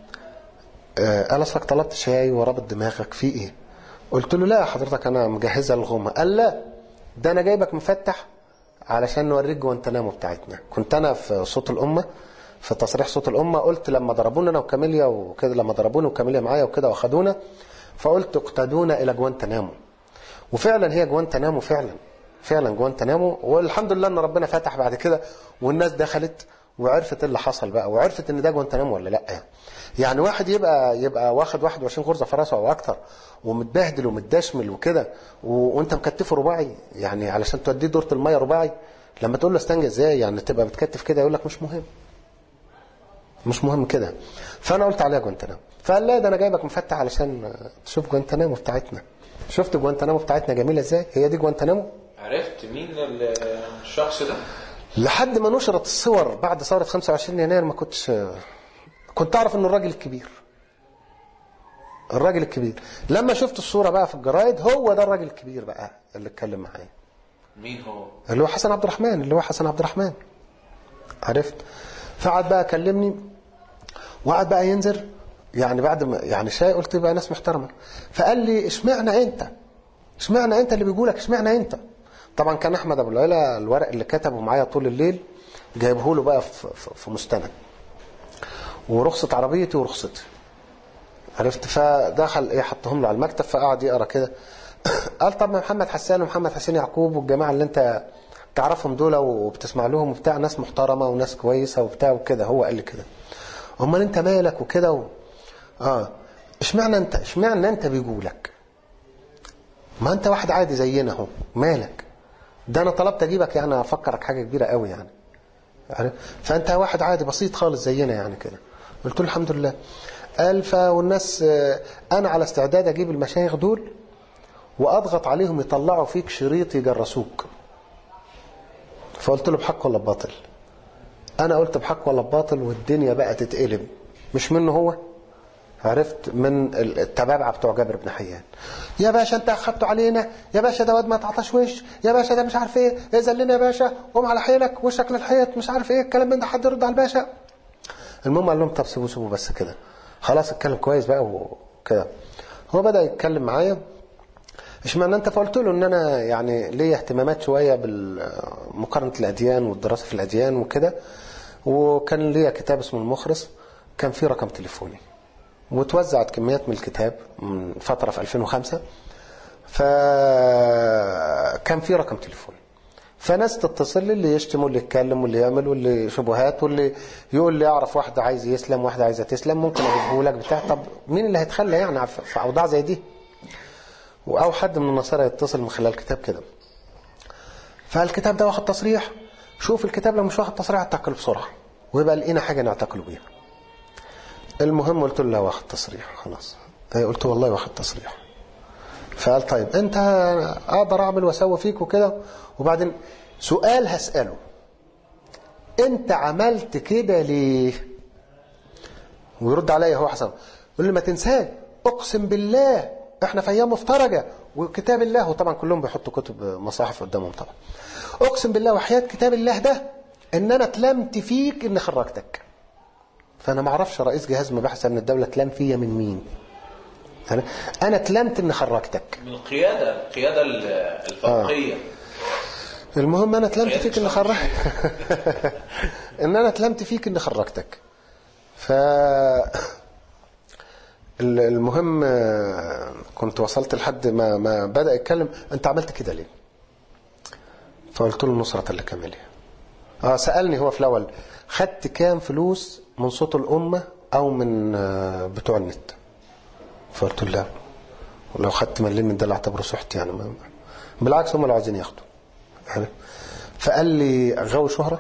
آه، قال اصلك طلبت شاي ورابط دماغك في ايه قلت له لا حضرتك انا مجهزه الغمه قال لا ده انا جايبك مفتح علشان نوريك جوانتنامو بتاعتنا كنت انا في صوت الامه في تصريح صوت الامه قلت لما ضربونا انا وكاميليا وكده لما ضربوني وكاميليا معايا وكده واخدونا فقلت اقتادونا الى جوانتنامو وفعلا هي جوانتنامو فعلا فعلا جوانتنامو والحمد لله ان ربنا فتح بعد كده والناس دخلت وعرفت اللي حصل بقى وعرفت ان ده جوانتنامو ولا لا يعني. يعني واحد يبقى يبقى واخد 21 غرزه في راسه او اكتر ومتبهدل ومتدشمل وكده و... وانت مكتفه رباعي يعني علشان توديه دوره الميه رباعي لما تقول له استنجى ازاي يعني تبقى متكتف كده يقول لك مش مهم مش مهم كده فانا قلت عليها جوانتنامو فقال لا ده انا جايبك مفتح علشان تشوف جوانتنامو بتاعتنا شفت جوانتنامو بتاعتنا جميله ازاي هي دي جوانتنامو
عرفت مين ال- الشخص ده؟
لحد ما نشرت الصور بعد ثورة 25 يناير ما كنتش كنت أعرف إنه الراجل الكبير الراجل الكبير لما شفت الصورة بقى في الجرايد هو ده الراجل الكبير بقى اللي اتكلم معايا
مين هو؟
اللي هو حسن عبد الرحمن اللي هو حسن عبد الرحمن عرفت فقعد بقى كلمني وقعد بقى ينزل يعني بعد ما يعني شاي قلت يبقى ناس محترمه فقال لي اشمعنى انت اشمعنى انت اللي بيقولك اشمعنى انت طبعا كان احمد ابو العلا الورق اللي كتبه معايا طول الليل جايبه له بقى في, في- في مستند ورخصه عربيتي ورخصتي عرفت فدخل ايه حطهم له على المكتب فقعد يقرا كده قال طب ما محمد حسان ومحمد حسين يعقوب والجماعه اللي انت تعرفهم دول وبتسمع لهم وبتاع ناس محترمه وناس كويسه وبتاع وكده هو قال لي كده امال انت مالك وكده و... اه اشمعنى انت اشمعنى انت بيقولك ما انت واحد عادي زينا اهو مالك ده انا طلبت اجيبك يعني افكرك حاجه كبيره قوي يعني يعني فانت واحد عادي بسيط خالص زينا يعني كده قلت له الحمد لله قال ف والناس آه، انا على استعداد اجيب المشايخ دول واضغط عليهم يطلعوا فيك شريط يجرسوك فقلت له بحق ولا بباطل انا قلت بحق ولا بباطل والدنيا بقى تتقلب مش منه هو عرفت من التبابعه بتوع جابر بن حيان يا باشا انت اخدته علينا يا باشا ده واد ما تعطاش وش يا باشا ده مش عارف ايه اذن لنا يا باشا قوم على حيلك وشك للحيط مش عارف ايه الكلام من ده حد يرد على الباشا المهم قال لهم طب سيبوا سيبوا بس كده خلاص اتكلم كويس بقى وكده هو بدا يتكلم معايا اشمعنى انت فقلت له ان انا يعني ليا اهتمامات شويه بمقارنه الاديان والدراسه في الاديان وكده وكان ليا كتاب اسمه المخرس كان فيه رقم تليفوني وتوزعت كميات من الكتاب من فتره في 2005 فكان في رقم تليفوني فناس تتصل لي اللي يشتم واللي يتكلم واللي يعمل واللي شبهات واللي يقول لي اعرف واحده عايز يسلم واحده عايزه تسلم ممكن اجيبه لك بتاع طب مين اللي هيتخلى يعني في في اوضاع زي دي او حد من النصارى يتصل من خلال كتاب كده فالكتاب ده واخد تصريح شوف الكتاب لو مش واخد تصريح اعتقله بسرعه ويبقى لقينا حاجه نعتقله بيها المهم قلت له لا واخد تصريح خلاص هي قلت له والله واخد تصريح فقال طيب انت اقدر اعمل واسوي فيك وكده وبعدين سؤال هساله انت عملت كده ليه ويرد عليا هو حسن يقول لي ما تنساش اقسم بالله احنا في ايام مفترجه وكتاب الله وطبعا كلهم بيحطوا كتب مصاحف قدامهم طبعا اقسم بالله وحياه كتاب الله ده ان انا اتلمت فيك ان خرجتك فانا ما اعرفش رئيس جهاز مباحث امن الدوله اتلم فيا من مين انا انا اتلمت ان خرجتك
من القيادة القيادة الفوقية
المهم انا اتلمت فيك ان خرجت ان انا اتلمت فيك ان خرجتك ف ال- المهم آه، كنت وصلت لحد ما ما بدا يتكلم انت عملت كده ليه فقلت له نصرة لكاملها اه سالني هو في الاول خدت كام فلوس من صوت الامه او من آه، بتوع النت فقلت له لا ولو خدت مليم من ده اللي اعتبره سحت يعني ما بالعكس هم اللي عايزين ياخدوا يعني فقال لي غاوي شهرة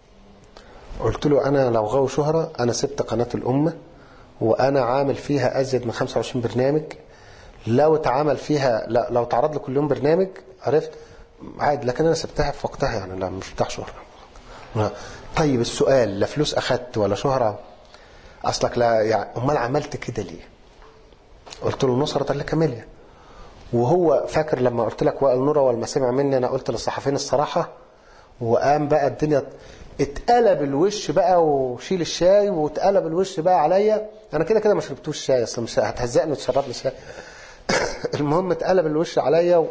قلت له أنا لو غاوي شهرة أنا سبت قناة الأمة وأنا عامل فيها أزيد من 25 برنامج لو اتعمل فيها لا لو اتعرض لي كل يوم برنامج عرفت عادي لكن أنا سبتها في وقتها يعني لا مش بتاع شهرة لا. طيب السؤال لا فلوس أخدت ولا شهرة أصلك لا يعني أمال عملت كده ليه قلت له نصرة لكامليا وهو فاكر لما قلت لك وائل نورة والما سمع مني انا قلت للصحفيين الصراحة وقام بقى الدنيا اتقلب الوش بقى وشيل الشاي واتقلب الوش بقى عليا انا كده كده ما شربتوش شاي اصلا مش هتهزقني وتشرب لي شاي المهم اتقلب الوش عليا و...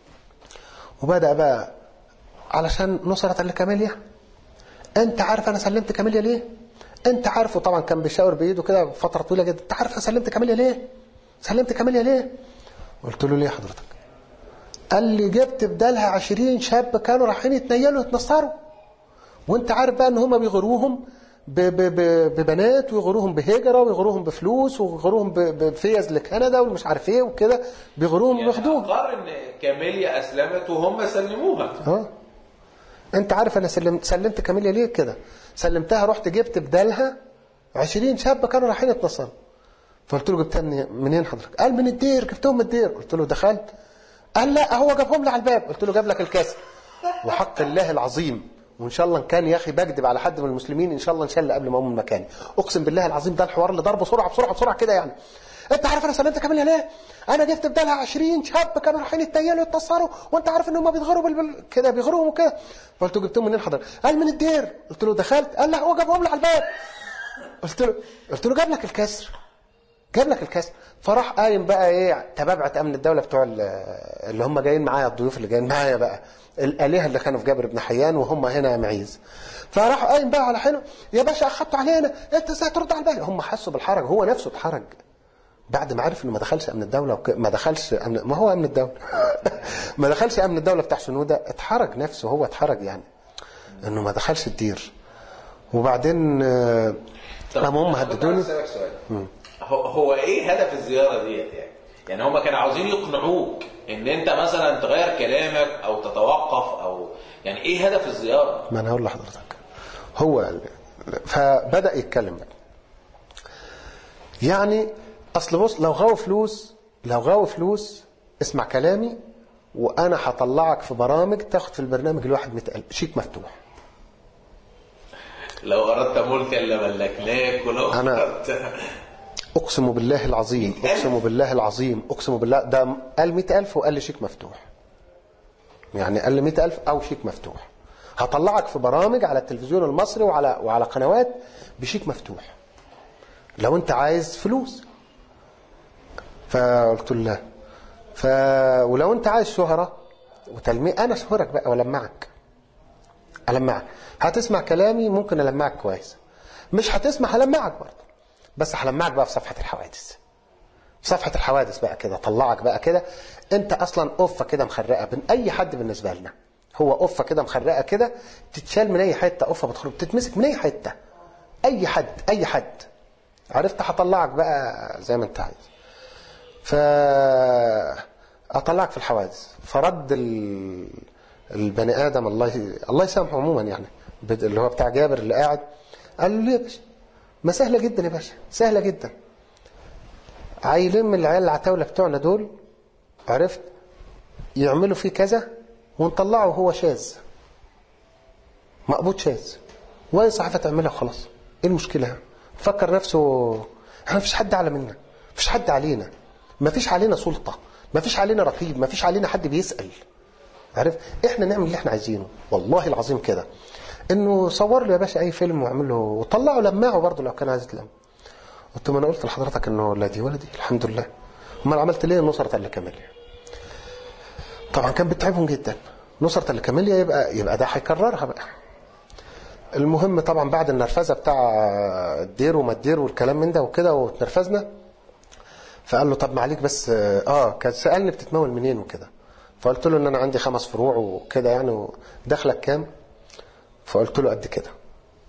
وبدا بقى علشان نصرة لكاميليا انت عارف انا سلمت كاميليا ليه انت عارفه طبعا كان بيشاور بايده كده فتره طويله جدا انت عارف انا سلمت كاميليا ليه سلمت كاميليا ليه قلت له ليه حضرتك قال لي جبت بدالها عشرين شاب كانوا رايحين يتنيلوا يتنصروا وانت عارف بقى ان هم بيغروهم ب- ب- ب- ببنات ويغروهم بهجرة ويغروهم بفلوس ويغروهم ب- بفيز لكندا ومش عارف ايه وكده بيغروهم
يعني
وياخدوهم
أقر إن كاميليا أسلمت وهم سلموها
اه انت عارف انا سلمت سلمت كاميليا ليه كده سلمتها رحت جبت بدالها 20 شاب كانوا رايحين يتنصروا فقلت له جبتها منين- منين حضرتك قال من الدير جبتهم من الدير قلت له دخلت قال لا هو جابهم لي على الباب قلت له جاب لك الكاس وحق الله العظيم وان شاء الله ان كان يا اخي بكذب على حد من المسلمين ان شاء الله انشل قبل ما اقوم من مكاني اقسم بالله العظيم ده الحوار اللي ضربه بسرعه بسرعه بسرعه كده يعني انت عارف انا سلمت كاميليا ليه انا جبت بدالها 20 شاب كانوا رايحين يتنيلوا يتنصروا وانت عارف ان هم بيتغروا بال... بال- كده بيغروهم وكده قلت له جبتهم منين حضرتك قال من الدير قلت له دخلت قال لا هو جابهم لي على الباب قلت له قلت له جاب لك الكسر جاب لك الكسر فراح قايم بقى ايه تبعة امن الدوله بتوع ال- اللي هم جايين معايا الضيوف اللي جايين معايا بقى الالهه اللي كانوا في جابر بن حيان وهم هنا يا معيز فراح قايم بقى على حلو يا باشا اخدتوا علينا انت ازاي ترد على الباقي هم حسوا بالحرج هو نفسه اتحرج بعد ما عرف انه ما دخلش امن الدوله وك... ما دخلش أمن... ما هو امن الدوله ما دخلش امن الدوله بتاع شنوده اتحرج نفسه هو اتحرج يعني انه ما دخلش الدير وبعدين آه، قاموا هم
كنت
هددوني
عايز أسألك سؤال. هو, هو ايه هدف الزياره ديت يعني؟ يعني هم كانوا عاوزين يقنعوك ان انت مثلا تغير كلامك او تتوقف او يعني ايه هدف الزياره؟
ما انا هقول لحضرتك هو ال- فبدا يتكلم بقى يعني اصل بص لو غاوي فلوس لو غاوي فلوس اسمع كلامي وانا هطلعك في برامج تاخد في البرنامج الواحد 100000 شيك مفتوح
لو اردت ملكا لملكناك ولو
أنا-
اردت
اقسم بالله العظيم اقسم بالله العظيم اقسم بالله ده قال 100000 وقال لي شيك مفتوح يعني قال لي 100000 او شيك مفتوح هطلعك في برامج على التلفزيون المصري وعلى وعلى قنوات بشيك مفتوح لو انت عايز فلوس فقلت له لا ف ولو انت عايز شهرة وتلميع انا اشهرك بقى والمعك المعك هتسمع كلامي ممكن المعك كويس مش هتسمع هلمعك برضه بس هلمعك بقى في صفحة الحوادث في صفحة الحوادث بقى كده طلعك بقى كده انت اصلا قفة كده مخرقة بين اي حد بالنسبة لنا هو قفة كده مخرقة كده تتشال من اي حتة قفة بتخرج تتمسك من اي حتة اي حد اي حد عرفت هطلعك بقى زي ما انت عايز ف اطلعك في الحوادث فرد ال... البني ادم الله ي... الله يسامحه عموما يعني بد- اللي هو بتاع جابر اللي قاعد قال له ليه يا باشا ما سهله جدا يا باشا سهله جدا عيلين من العيال العتاوله بتوعنا دول عرفت يعملوا فيه كذا ونطلعه وهو شاذ مقبوض شاذ واي صحيفه تعملها وخلاص ايه المشكله فكر نفسه احنا مفيش حد اعلى منا مفيش حد علينا مفيش علينا سلطه مفيش علينا رقيب مفيش علينا حد بيسال عارف احنا نعمل اللي احنا عايزينه والله العظيم كده انه صور له يا باشا اي فيلم واعمل له وطلعه لمعه برضه لو كان عايز يتلم قلت ما انا قلت لحضرتك انه لا دي ولا دي الحمد لله امال عملت ليه نصرة الكاميليا طبعا كان بتعبهم جدا نصرة الكاميليا يبقى يبقى ده هيكررها بقى المهم طبعا بعد النرفزه بتاع الدير وما الدير والكلام من ده وكده واتنرفزنا فقال له طب معليك بس اه كان سالني بتتمول منين وكده فقلت له ان انا عندي خمس فروع وكده يعني دخلك كام فقلت له قد كده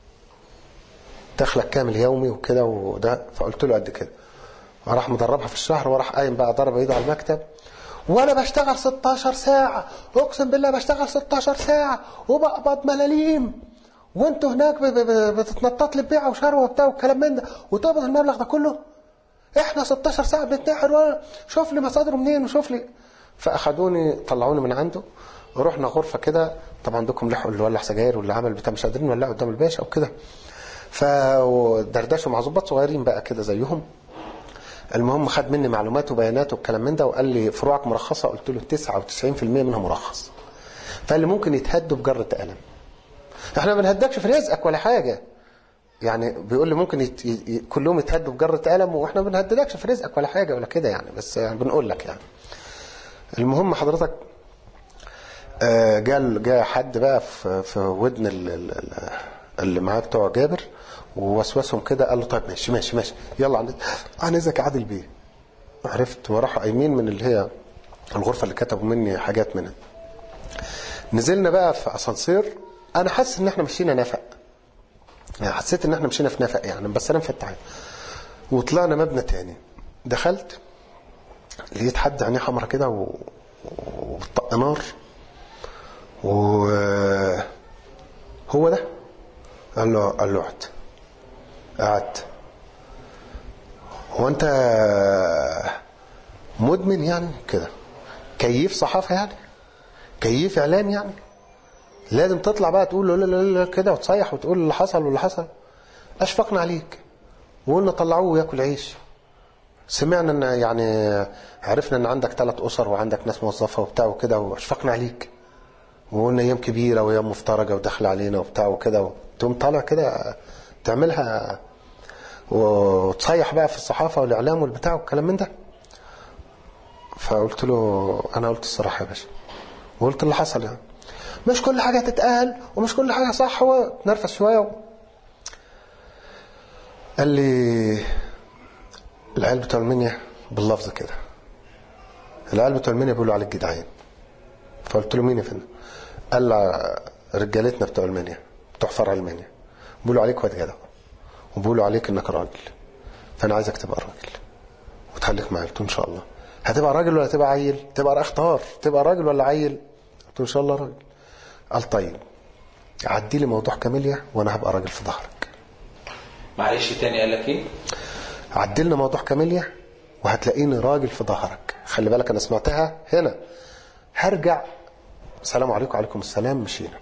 دخلك كام اليومي وكده وده فقلت له قد كده وراح مدربها في الشهر وراح قايم بقى ضرب ايده على المكتب وانا بشتغل 16 ساعة اقسم بالله بشتغل 16 ساعة وبقبض ملاليم وانتوا هناك ب- ب- ب- بتتنطط لي ببيعة وشروة وبتاع والكلام من ده وتقبض المبلغ ده كله احنا 16 ساعة بنتنحر وانا شوف لي مصادره منين وشوف لي فاخدوني طلعوني من عنده ورحنا غرفة كده طبعا عندكم لحقوا اللي ولع سجاير واللي عمل بتاع مش قادرين نولعوا قدام الباشا وكده فدردشوا مع ظباط صغيرين بقى كده زيهم المهم خد مني معلومات وبيانات والكلام من ده وقال لي فروعك مرخصة قلت له 99% منها مرخص فقال لي ممكن يتهدوا بجرة قلم احنا ما بنهدكش في رزقك ولا حاجة يعني بيقول لي ممكن يت... ي... كلهم يتهدوا بجرة قلم واحنا ما بنهددكش في رزقك ولا حاجة ولا كده يعني بس يعني بنقول لك يعني المهم حضرتك آه، جاء جاء حد بقى في في ودن ال- ال- ال- اللي معاه بتوع جابر ووسوسهم كده قال له طيب ماشي ماشي ماشي يلا عن عن اذنك يا عادل بيه عرفت وراحوا قايمين من اللي هي الغرفه اللي كتبوا مني حاجات منها نزلنا بقى في اسانسير انا حاسس ان احنا مشينا نفق يعني حسيت ان احنا مشينا في نفق يعني بس انا مفتح وطلعنا مبنى تاني دخلت لقيت حد عينيه حمرا كده و... وطق نار و هو ده قال له قال له اقعد قعدت هو انت مدمن يعني كده كيف صحافه يعني كيف اعلام يعني لازم تطلع بقى تقول لا لا لا لا كده وتصيح وتقول اللي حصل واللي حصل اشفقنا عليك وقلنا طلعوه وياكل عيش سمعنا ان يعني عرفنا ان عندك ثلاث اسر وعندك ناس موظفه وبتاع وكده واشفقنا عليك وقلنا ايام كبيره وايام مفترجه وداخله علينا وبتاع وكده تقوم طالع كده تعملها وتصيح بقى في الصحافة والإعلام والبتاع والكلام من ده فقلت له أنا قلت الصراحة يا باشا وقلت اللي حصل يعني مش كل حاجة تتقال ومش كل حاجة صح وتنرفز شوية و... قال لي العيال بتوع المنيا باللفظ كده العيال بتوع المنيا بيقولوا عليك جدعان فقلت له مين يا فندم قال لي رجالتنا بتوع المنيا بتوع فرع المنيا بيقولوا عليك واد جدع وبيقولوا عليك انك راجل فانا عايزك تبقى راجل وتخليك معايا قلت له ان شاء الله هتبقى راجل ولا تبقى عيل تبقى اختار تبقى راجل ولا عيل قلت له ان شاء الله راجل قال طيب عدي لي موضوع كاميليا وانا هبقى راجل في ظهرك
معلش تاني قال لك ايه
عدي لنا موضوع كاميليا وهتلاقيني راجل في ظهرك خلي بالك انا سمعتها هنا هرجع السلام عليكم وعليكم السلام مشينا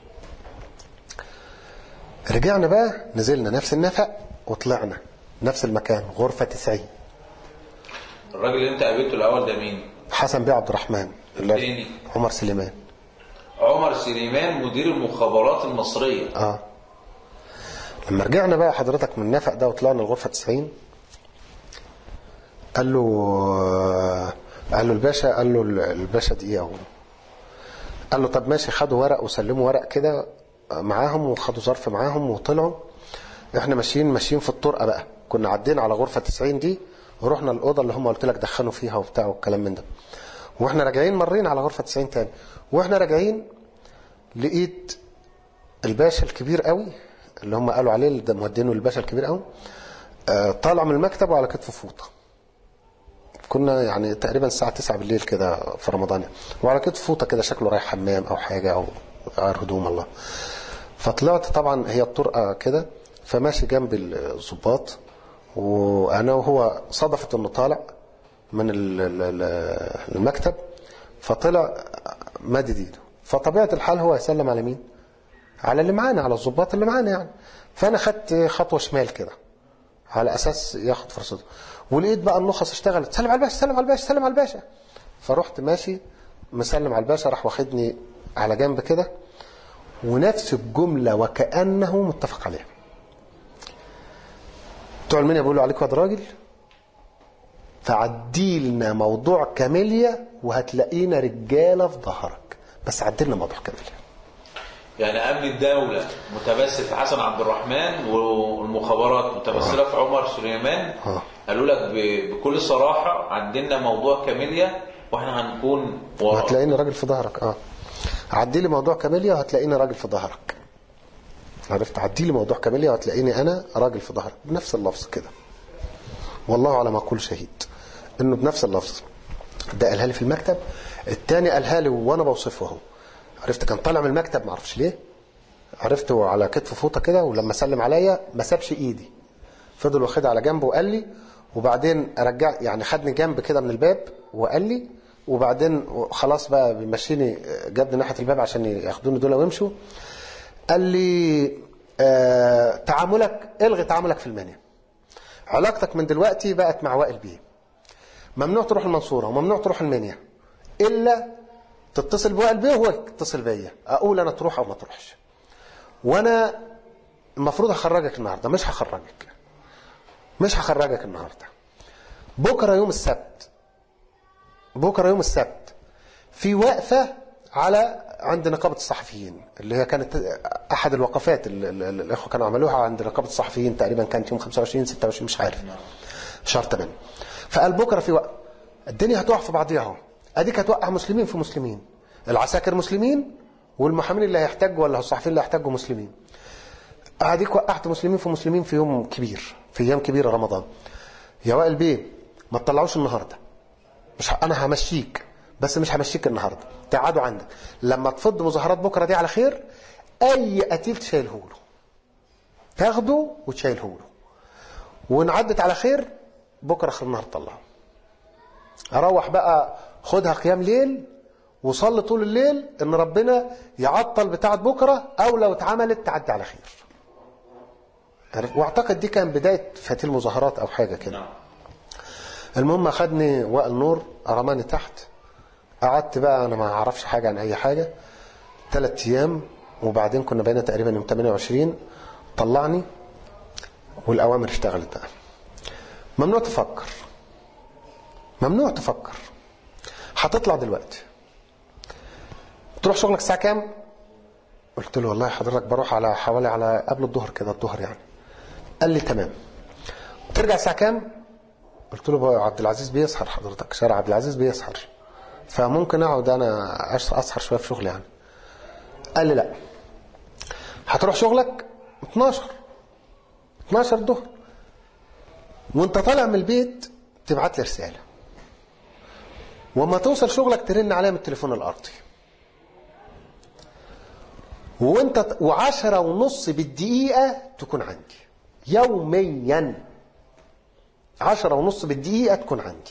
رجعنا بقى نزلنا نفس النفق وطلعنا نفس المكان غرفة 90
الراجل اللي انت قابلته الاول ده مين
حسن بيه عبد الرحمن
التاني؟
عمر سليمان
عمر سليمان مدير المخابرات المصرية
اه لما رجعنا بقى حضرتك من النفق ده وطلعنا الغرفة 90 قال له قال له الباشا قال له الباشا دقيقة قال له طب ماشي خدوا ورق وسلموا ورق كده معاهم وخدوا ظرف معاهم وطلعوا احنا ماشيين ماشيين في الطرقة بقى كنا عدينا على غرفة 90 دي ورحنا الأوضة اللي هم قلت لك دخنوا فيها وبتاع والكلام من ده واحنا راجعين مرين على غرفة 90 تاني واحنا راجعين لقيت الباشا الكبير قوي اللي هم قالوا عليه ده مودينه الباشا الكبير قوي آه، طالع من المكتب وعلى كتفه فوطه كنا يعني تقريبا الساعة 9 بالليل كده في رمضان يعني. وعلى كتفه فوطه كده شكله رايح حمام او حاجة او غير هدوم الله فطلعت طبعا هي الطرقة كده فماشي جنب الظباط وانا وهو صدفت انه طالع من ال- ال- ال- المكتب فطلع مادد ايده فطبيعة الحال هو يسلم على مين على اللي معانا على الظباط اللي معانا يعني فانا خدت خطوة شمال كده على اساس ياخد فرصته ولقيت بقى النخص اشتغلت سلم على الباشا سلم على الباشا سلم على الباشا فرحت ماشي مسلم على الباشا راح واخدني على جنب كده ونفس الجملة وكأنه متفق عليها بتوع المنيا بيقولوا عليك واد راجل فعدي لنا موضوع كاميليا وهتلاقينا رجالة في ظهرك بس عدي لنا موضوع كاميليا
يعني امن الدولة متمثل في حسن عبد الرحمن والمخابرات متمثلة في عمر سليمان
آه.
قالوا لك ب- بكل صراحة عندنا موضوع كاميليا واحنا هنكون ورا
وهتلاقيني راجل في ظهرك اه عدي لي موضوع كاميليا وهتلاقيني راجل في ظهرك عرفت عدي لي موضوع كاميليا وهتلاقيني انا راجل في ظهرك بنفس اللفظ كده والله على ما اقول شهيد انه بنفس اللفظ ده قالها لي في المكتب التاني قالها لي وانا بوصفه اهو عرفت كان طالع من المكتب ما اعرفش ليه عرفته على كتفه فوطه كده ولما سلم عليا ما سابش ايدي فضل واخدها على جنبه وقال لي وبعدين رجع يعني خدني جنب كده من الباب وقال لي وبعدين خلاص بقى بيمشيني جابني ناحيه الباب عشان ياخدوني دول ويمشوا قال لي آه تعاملك الغي تعاملك في المنيا علاقتك من دلوقتي بقت مع وائل بيه ممنوع تروح المنصوره وممنوع تروح المنيا الا تتصل بوائل بيه وهو يتصل بيا اقول انا تروح او ما تروحش وانا المفروض هخرجك النهارده مش هخرجك مش هخرجك النهارده بكره يوم السبت بكره يوم السبت في وقفه على عند نقابه الصحفيين اللي هي كانت احد الوقفات اللي اللي الاخوه كانوا عملوها عند نقابه الصحفيين تقريبا كانت يوم 25 26 مش عارف شهر 8 فقال بكره في وقت الدنيا هتقع في بعضيها اهو اديك هتوقع مسلمين في مسلمين العساكر مسلمين والمحامين اللي هيحتاجوا ولا الصحفيين اللي هيحتاجوا مسلمين اديك وقعت مسلمين في مسلمين في يوم كبير في ايام كبيره رمضان يا وائل بيه ما تطلعوش النهارده مش ه... انا همشيك بس مش همشيك النهارده تقعدوا عندك لما تفض مظاهرات بكره دي على خير اي قتيل تشيله له تاخده وتشيله له وان عدت على خير بكره اخر النهار طلعه اروح بقى خدها قيام ليل وصلي طول الليل ان ربنا يعطل بتاعت بكره او لو اتعملت تعدي على خير عرف؟ واعتقد دي كان بدايه فتيل مظاهرات او حاجه كده
نعم
المهم اخدني وائل نور رماني تحت قعدت بقى انا ما اعرفش حاجه عن اي حاجه ثلاث ايام وبعدين كنا بقينا تقريبا يوم 28 طلعني والاوامر اشتغلت بقى ممنوع تفكر ممنوع تفكر هتطلع دلوقتي تروح شغلك الساعه كام قلت له والله حضرتك بروح على حوالي على قبل الظهر كده الظهر يعني قال لي تمام ترجع الساعه كام قلت له بقى عبد العزيز بيسهر حضرتك شارع عبد العزيز بيسهر فممكن اقعد انا أش- اسهر شويه في شغلي يعني قال لي لا هتروح شغلك 12 12 الظهر وانت طالع من البيت تبعت لي رساله وما توصل شغلك ترن عليا من التليفون الارضي وانت وعشرة ونص بالدقيقة تكون عندي يوميا عشرة ونص بالدقيقة تكون عندي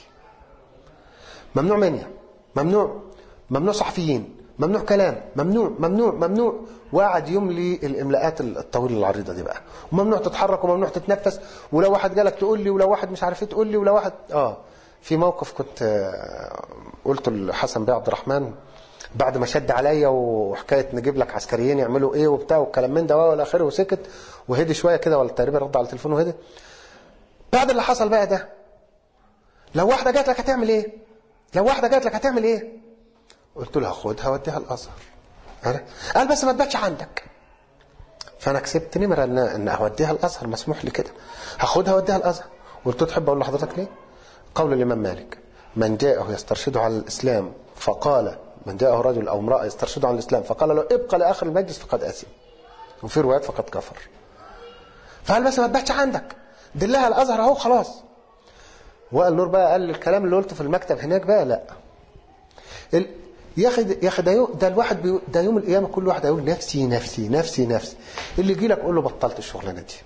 ممنوع منيا ممنوع ممنوع صحفيين ممنوع كلام ممنوع ممنوع ممنوع وقعد يملي الاملاءات الطويله العريضه دي بقى وممنوع تتحرك وممنوع تتنفس ولو واحد جالك تقول لي ولو واحد مش عارف ايه تقول لي ولو واحد اه في موقف كنت آه، قلته لحسن بيه عبد الرحمن بعد ما شد عليا وحكايه نجيب لك عسكريين يعملوا ايه وبتاع والكلام من ده والى اخره وسكت وهدي شويه كده ولا تقريبا رد على التليفون وهدي بعد اللي حصل بقى ده لو واحده جات لك هتعمل ايه لو واحده جات لك هتعمل ايه قلت له هاخدها واديها الازهر عارف؟ قال بس ما تباتش عندك فانا كسبت نمره ان ان اوديها الازهر مسموح لي كده هاخدها واديها الازهر قلت له تحب اقول لحضرتك ليه قول الامام مالك من جاءه يسترشده على الاسلام فقال من جاءه رجل او امراه يسترشده على الاسلام فقال له ابقى لاخر المجلس فقد اثم وفي روايات فقد كفر فقال بس ما تباتش عندك دلها الازهر اهو خلاص وقال نور بقى قال الكلام اللي قلته في المكتب هناك بقى لا ال... يا اخي يا اخي ده يو... ده الواحد بيو... ده يوم القيامه كل واحد هيقول نفسي نفسي نفسي نفسي اللي يجي لك قول له بطلت الشغلانه دي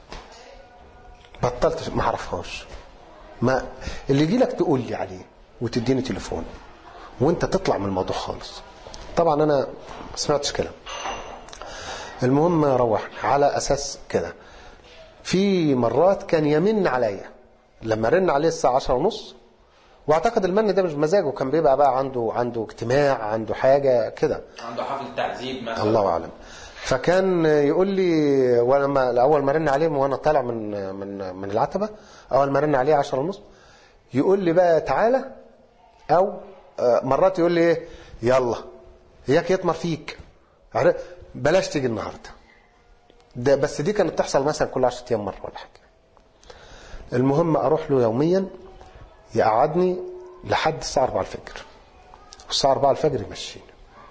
بطلت ش- ما اعرفهاش ما اللي يجي لك تقول لي عليه وتديني تليفون وانت تطلع من الموضوع خالص طبعا انا ما سمعتش كلام المهم روح على اساس كده في مرات كان يمن عليا لما رن عليه الساعه 10 ونص واعتقد المن ده مش مزاجه كان بيبقى بقى عنده عنده اجتماع عنده حاجه كده
عنده حفل تعذيب مثلا
الله اعلم فكان يقول لي وانا ما اول ما رن عليه وانا طالع من من من العتبه اول ما رن عليه 10 ونص يقول لي بقى تعالى او آه، مرات يقول لي ايه يلا اياك يطمر فيك عارف؟ بلاش تيجي النهارده ده بس دي كانت تحصل مثلا كل 10 ايام مره ولا حاجه المهم اروح له يوميا يقعدني لحد الساعه 4 الفجر والساعه 4 الفجر يمشيني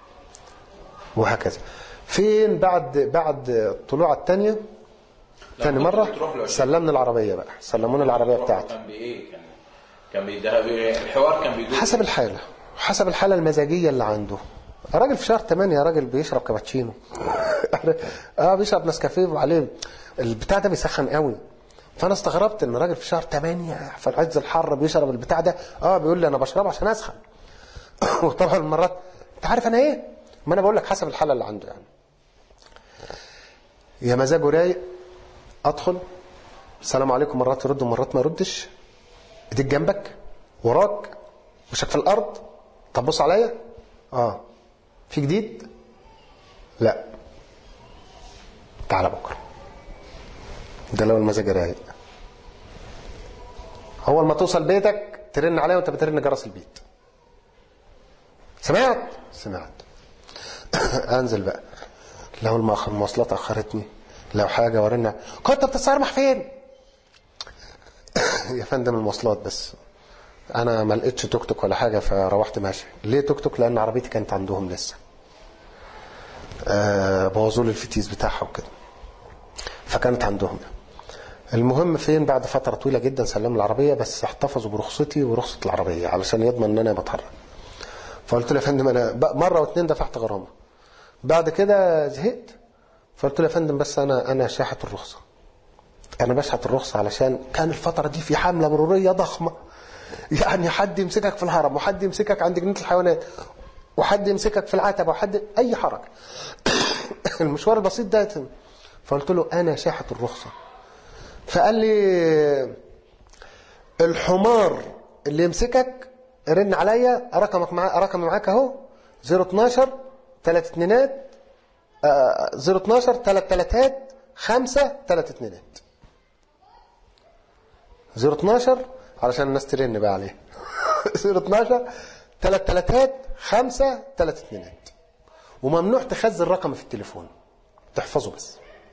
وهكذا فين بعد بعد الطلوع الثانيه ثاني
كنت
مره
بتروح له عشان-
سلمنا العربيه بقى سلمونا العربيه بتاعتي
كان بايه كان كان بيدها الحوار كان بيدور
حسب الحاله حسب الحاله المزاجيه اللي عنده راجل في شهر 8 راجل بيشرب كابتشينو اه بيشرب نسكافيه وعليه البتاع ده بيسخن قوي فانا استغربت ان راجل في شهر 8 في عز الحر بيشرب البتاع ده اه بيقول لي انا بشربه عشان اسخن وطبعا المرات انت عارف انا ايه ما انا بقول لك حسب الحاله اللي عنده يعني يا مزاجه رايق ادخل السلام عليكم مرات يرد ومرات ما يردش ايديك جنبك وراك وشك في الارض طب بص عليا اه في جديد لا تعالى بكره ده لو المزاج رايق اول ما توصل بيتك ترن عليا وانت بترن جرس البيت سمعت سمعت انزل بقى لو المأخر المواصلات اخرتني لو حاجه ورنا كنت بتتصرمح فين يا فندم المواصلات بس انا ما لقيتش توك توك ولا حاجه فروحت ماشي ليه توك توك لان عربيتي كانت عندهم لسه آه بوظوا لي الفتيس بتاعها وكده فكانت عندهم المهم فين بعد فتره طويله جدا سلموا العربيه بس احتفظوا برخصتي ورخصه العربيه علشان يضمن ان انا بتحرك فقلت له يا فندم انا ب- مره واتنين دفعت غرامه بعد كده زهقت فقلت له يا فندم بس انا انا شاحت الرخصه انا بشحت الرخصه علشان كان الفتره دي في حمله مروريه ضخمه يعني حد يمسكك في الهرم وحد يمسكك عند جنينه الحيوانات وحد يمسكك في العتبه وحد اي حركه المشوار البسيط ده يتم. فقلت له انا شاحت الرخصه فقال لي الحمار اللي يمسكك رن عليا رقمك مع رقمي معاك اهو 012 ثلاث اتنينات آه، 012 ثلاث تلاتات خمسة ثلاث اتنينات 012 علشان الناس ترن بقى عليه 012 ثلاث ثلاثات خمسة ثلاث اثنينات وممنوع تخزن رقم في التليفون تحفظه بس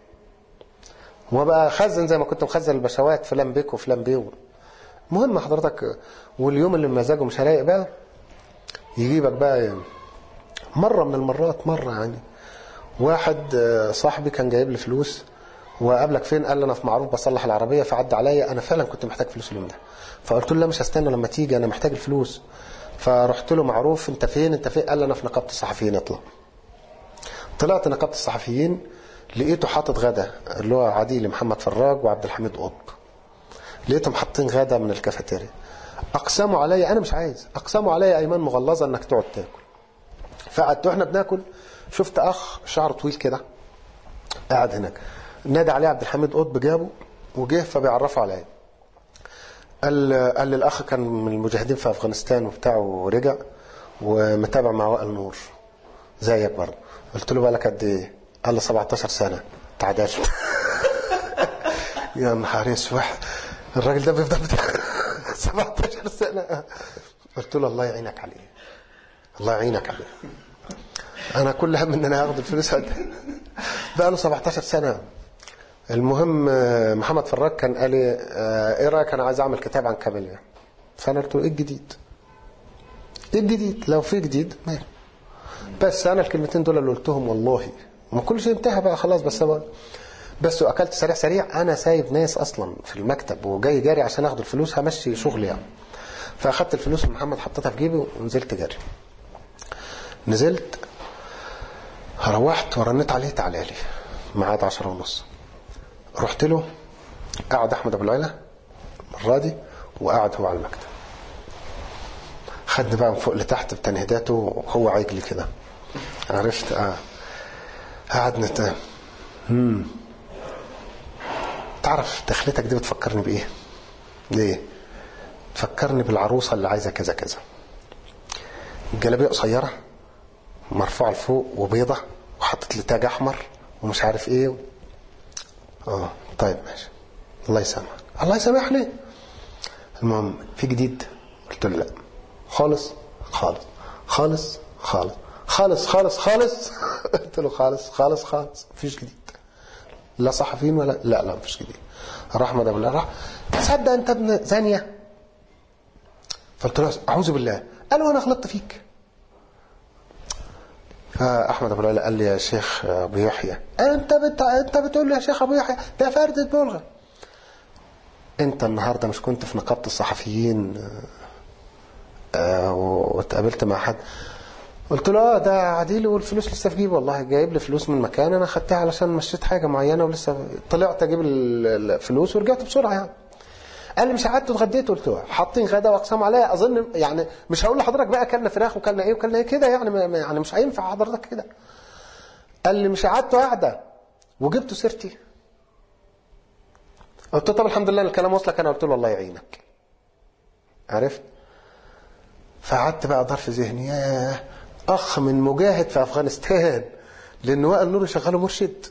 وبقى خزن زي ما كنت مخزن البشوات فلان بيك وفلان بيه المهم حضرتك واليوم اللي مزاجه مش هلاقي بقى يجيبك بقى مرة من المرات مرة يعني واحد آه، صاحبي كان جايب لي فلوس وقابلك فين قال لي انا في معروف بصلح العربيه فعدى عليا انا فعلا كنت محتاج فلوس اليوم ده فقلت له لا مش هستنى لما تيجي انا محتاج الفلوس فرحت له معروف انت فين انت فين قال لي انا في نقابه الصحفيين اطلع طلعت نقابه الصحفيين لقيته حاطط غدا اللي هو عديل محمد فراج وعبد الحميد قطب لقيتهم حاطين غدا من الكافيتيريا اقسموا عليا انا مش عايز اقسموا عليا ايمان مغلظه انك تقعد تاكل فقعدت واحنا بناكل شفت اخ شعره طويل كده قاعد هناك نادى عليه عبد الحميد قطب جابه وجه فبيعرفه عليا قال قال لي الاخ كان من المجاهدين في افغانستان وبتاع ورجع ومتابع مع وائل نور زيك برضه قلت له بقالك قد ايه؟ قال لي 17 سنه تعداش يا نهار اسود الراجل ده بيفضل بتاع 17 سنه قلت له الله يعينك عليه الله يعينك عليه انا كل هم ان انا هاخد الفلوس هد بقى له 17 سنه المهم آه، محمد فراج كان قال لي آه، ايه رايك انا عايز اعمل كتاب عن كاميليا فانا قلت له ايه الجديد ايه الجديد لو في جديد ماشي بس انا الكلمتين دول اللي قلتهم والله ما كل شيء انتهى بقى خلاص بس أنا بس واكلت سريع سريع انا سايب ناس اصلا في المكتب وجاي جاري عشان اخد الفلوس همشي شغلي يعني فاخدت الفلوس من محمد حطيتها في جيبي ونزلت جري نزلت روحت ورنيت عليه تعالى لي ميعاد عشرة ونص رحت له قعد احمد ابو العلا المره دي وقعد هو على المكتب خدني بقى من فوق لتحت بتنهيداته وهو عجلي كده عرفت اه قعد نت امم تعرف دخلتك دي بتفكرني بايه ليه تفكرني بالعروسه اللي عايزه كذا كذا الجلابيه قصيره مرفوعه لفوق وبيضه وحطت لي تاج احمر ومش عارف ايه اه طيب ماشي الله يسامحك الله يسامحني المهم في جديد قلت له لا خالص خالص خالص خالص خالص خالص خالص قلت له خالص خالص خالص مفيش جديد لا صحفيين ولا لا لا مفيش جديد راح احمد ابو الله راح تصدق انت ابن زانيه فقلت له اعوذ بالله قال له انا غلطت فيك فاحمد ابو العلا قال لي يا شيخ ابو يحيى انت بت... انت بتقول لي يا شيخ ابو يحيى ده فردة بلغه انت النهارده مش كنت في نقابه الصحفيين آه، واتقابلت مع حد قلت له اه ده عديل والفلوس لسه في جيبي والله جايب لي فلوس من مكان انا خدتها علشان مشيت حاجه معينه ولسه طلعت اجيب ال- الفلوس ورجعت بسرعه يعني قال لي مش قعدت اتغديت قلت له حاطين غدا واقسام عليا اظن يعني مش هقول لحضرتك بقى اكلنا فراخ وكلنا ايه وكلنا ايه كده يعني ما- ما- يعني مش هينفع حضرتك كده قال لي مش قعدت قاعده وجبت سيرتي قلت له طب الحمد لله الكلام وصلك انا قلت له الله يعينك عرفت فقعدت بقى ادار في ذهني ياه اخ من مجاهد في افغانستان لان وائل نور شغاله مرشد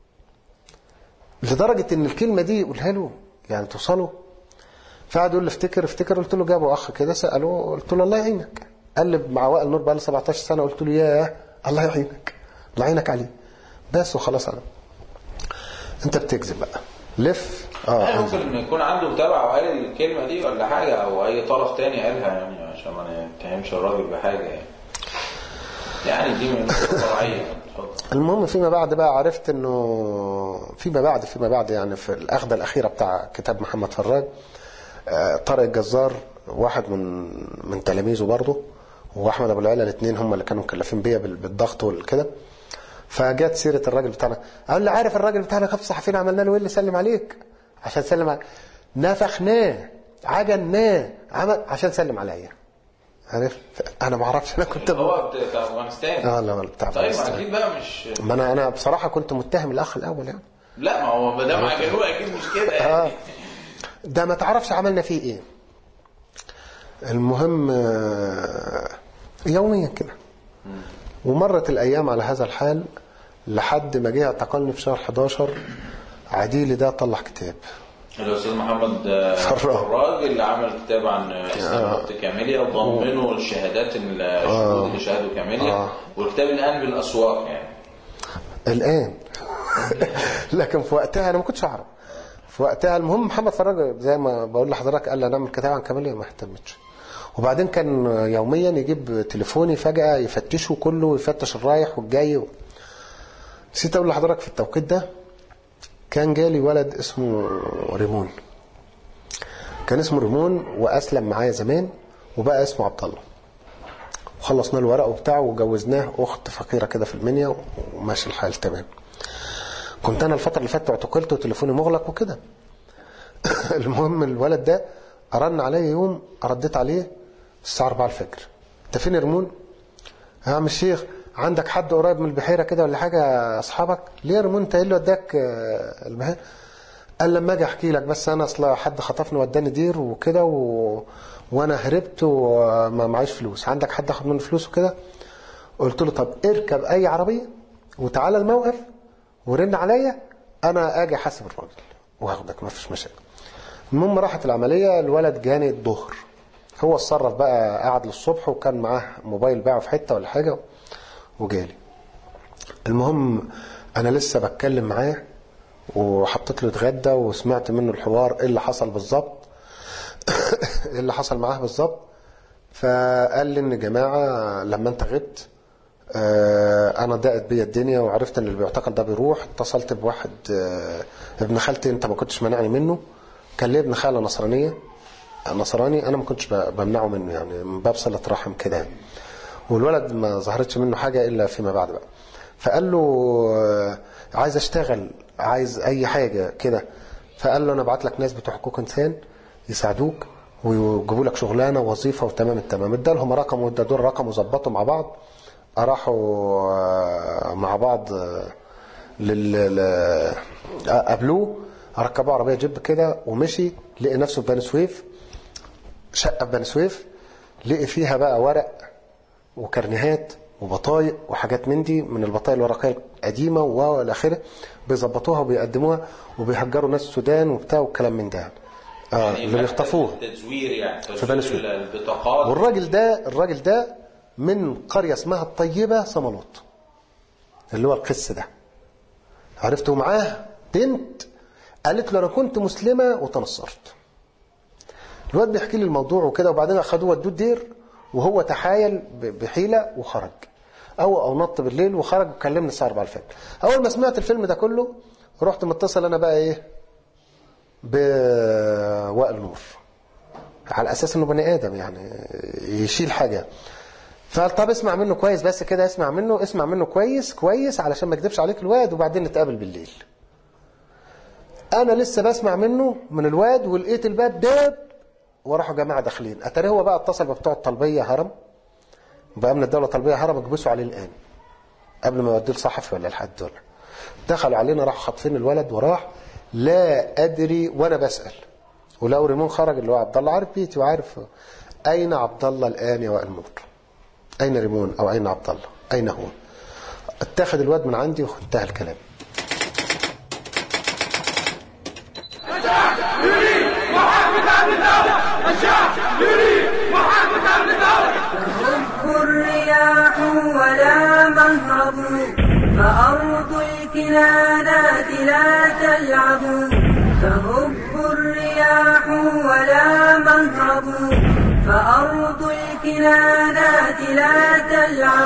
لدرجه ان الكلمه دي يقولها له يعني توصله فقعد يقول لي افتكر افتكر قلت له جابوا اخ كده ساله قلت له الله يعينك قلب مع وائل نور بقى له 17 سنه قلت له ياه الله يعينك الله يعينك عليه بس وخلاص انا انت بتكذب بقى لف
هل
اه
ممكن يكون عنده متابع وقال الكلمة دي ولا حاجة أو أي طرف تاني قالها يعني عشان ما نتهمش الراجل بحاجة يعني يعني دي من الطبيعية اتفضل
المهم فيما بعد بقى عرفت انه فيما بعد فيما بعد يعني في الاخذه الاخيره بتاع كتاب محمد فراج آه، طارق الجزار واحد من من تلاميذه برضه واحمد ابو العلا الاثنين هم اللي كانوا مكلفين بيا بال- بالضغط والكده فجت سيره الراجل بتاعنا قال لي عارف الراجل بتاعنا كف صحفيين عملنا له ايه اللي سلم عليك عشان سلم عليك نفخناه عجناه عمل عشان سلم عليا عارف انا ما اعرفش انا كنت
هو بتاع أفغانستان
اه لا بتاع
طيب
أفغانستان.
أكيد بقى مش
ما انا انا بصراحه كنت متهم الاخ الاول يعني
لا ما هو ما دام عجبوه أكيد مش كده
اه
يعني
ده ما تعرفش عملنا فيه ايه المهم آه، يوميا كده ومرت الايام على هذا الحال لحد ما جه اعتقلني في شهر 11 عديلي ده طلع كتاب
الاستاذ محمد آه،
فراج.
فراج اللي عمل كتاب عن اسلام كاميليا وضمنه الشهادات الشهود اللي شهدوا كاميليا
آه.
والكتاب الان بالاسواق يعني
الآن لكن في وقتها أنا ما كنتش أعرف في وقتها المهم محمد فراج زي ما بقول لحضرتك قال لي نعمل كتاب عن كاميليا ما اهتمتش وبعدين كان يوميا يجيب تليفوني فجأة يفتشه كله ويفتش الرايح والجاي و... نسيت أقول لحضرتك في التوقيت ده كان جالي ولد اسمه ريمون كان اسمه ريمون وأسلم معايا زمان وبقى اسمه عبد الله وخلصنا له ورقه وبتاعه وجوزناه اخت فقيره كده في المنيا وماشي الحال تمام كنت انا الفتره اللي فاتت اعتقلت وتليفوني مغلق وكده المهم الولد ده ارن عليا يوم رديت عليه الساعه 4 الفجر انت فين يا رمون يا عم الشيخ عندك حد قريب من البحيره كده ولا حاجه اصحابك ليه يا رمون انت ايه اللي وداك آه، البحيره قال لما اجي احكي لك بس انا اصلا حد خطفني وداني دير وكده و... وانا هربت وما معيش فلوس عندك حد اخد منه فلوس وكده قلت له طب اركب اي عربيه وتعالى الموقف ورن عليا انا اجي احاسب الراجل وهاخدك ما فيش مشاكل المهم راحت العمليه الولد جاني الظهر هو اتصرف بقى قعد للصبح وكان معاه موبايل باعه في حته ولا حاجه وجالي المهم انا لسه بتكلم معاه وحطيت له اتغدى وسمعت منه الحوار ايه اللي حصل بالظبط ايه اللي حصل معاه بالظبط فقال لي ان جماعه لما انت غبت آه، انا ضاقت بيا الدنيا وعرفت ان اللي بيعتقل ده بيروح اتصلت بواحد آه، ابن خالتي انت ما كنتش مانعني منه كان ليه ابن خاله نصرانيه نصراني انا ما كنتش ب- بمنعه منه يعني من باب صله رحم كده يعني. والولد ما ظهرتش منه حاجه الا فيما بعد بقى فقال له آه، عايز اشتغل عايز اي حاجه كده فقال له انا ابعت لك ناس بتوع حقوق انسان يساعدوك ويجيبوا لك شغلانه وظيفه وتمام التمام ادالهم رقم وادى دول رقم وظبطوا مع بعض راحوا آه، مع بعض آه، لل ل- قابلوه ركبوا عربيه جيب كده ومشي لقي نفسه في بني سويف شقه في بني سويف لقي فيها بقى ورق وكرنيهات وبطايق وحاجات من دي من البطايق الورقيه القديمه والى اخره بيظبطوها وبيقدموها وبيهجروا ناس السودان وبتاع والكلام من ده اه
يعني
اللي بيخطفوه
تزوير يعني
في بني سويف.
تزوير البطاقات
والراجل ده الراجل ده من قريه اسمها الطيبه صمالوط اللي هو القس ده عرفته معاه بنت قالت له انا كنت مسلمه وتنصرت الواد بيحكي لي الموضوع وكده وبعدين اخدوه ودوه الدير وهو تحايل ب- بحيله وخرج او او نط بالليل وخرج وكلمني الساعه 4 الفجر اول ما سمعت الفيلم ده كله رحت متصل انا بقى ايه بوائل نور على اساس انه بني ادم يعني يشيل حاجه فقال طب اسمع منه كويس بس كده اسمع منه اسمع منه كويس كويس علشان ما اكذبش عليك الواد وبعدين نتقابل بالليل انا لسه بسمع منه من الواد ولقيت الباب داب وراحوا جماعه داخلين اتاري هو بقى اتصل ببتوع الطلبيه هرم بامن الدوله الطلبيه هرم اكبسوا عليه الان قبل ما يوديه الصحفي ولا لحد دول دخلوا علينا راحوا خاطفين الولد وراح لا ادري وانا بسال ولو ريمون خرج اللي هو عبد الله عارف بيتي وعارف اين عبد الله الان يا وائل نور اين ريمون او اين عبد الله اين هو اتاخد الواد من عندي وانتهى الكلام
الرياح ولا مهرب فأرض الكنانات لا تلعب تهب الرياح ولا مهرب فأرض الكنانات لا تلعب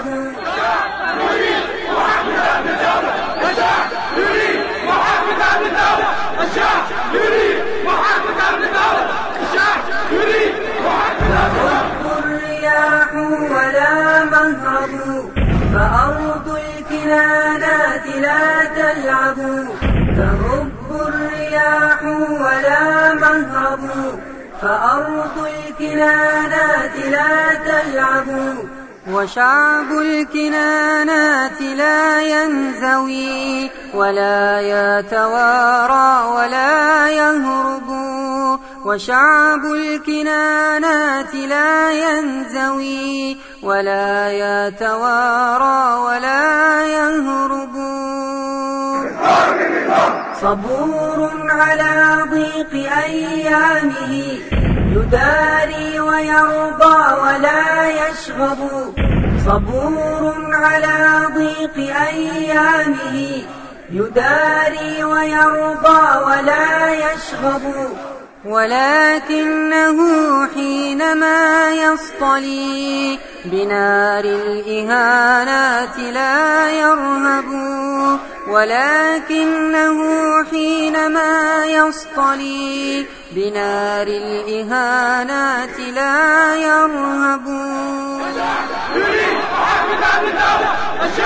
تهب الرياح ولا مهرب فأرض الكنانات لا تلعب تهب الرياح ولا مهرب فأرض الكنانات لا تلعب وشعب الكنانات لا ينزوي ولا يتوارى ولا يهرب وشعب الكنانات لا ينزوي ولا يتوارى ولا يهرب صبور على ضيق أيامه يداري ويرضى ولا يشغب صبور على ضيق أيامه يداري ويرضى ولا يشغب ولكنه حينما يصطلي بنار الإهانات لا يرهب ولكنه حينما يصطلي بنار الإهانات لا يرهب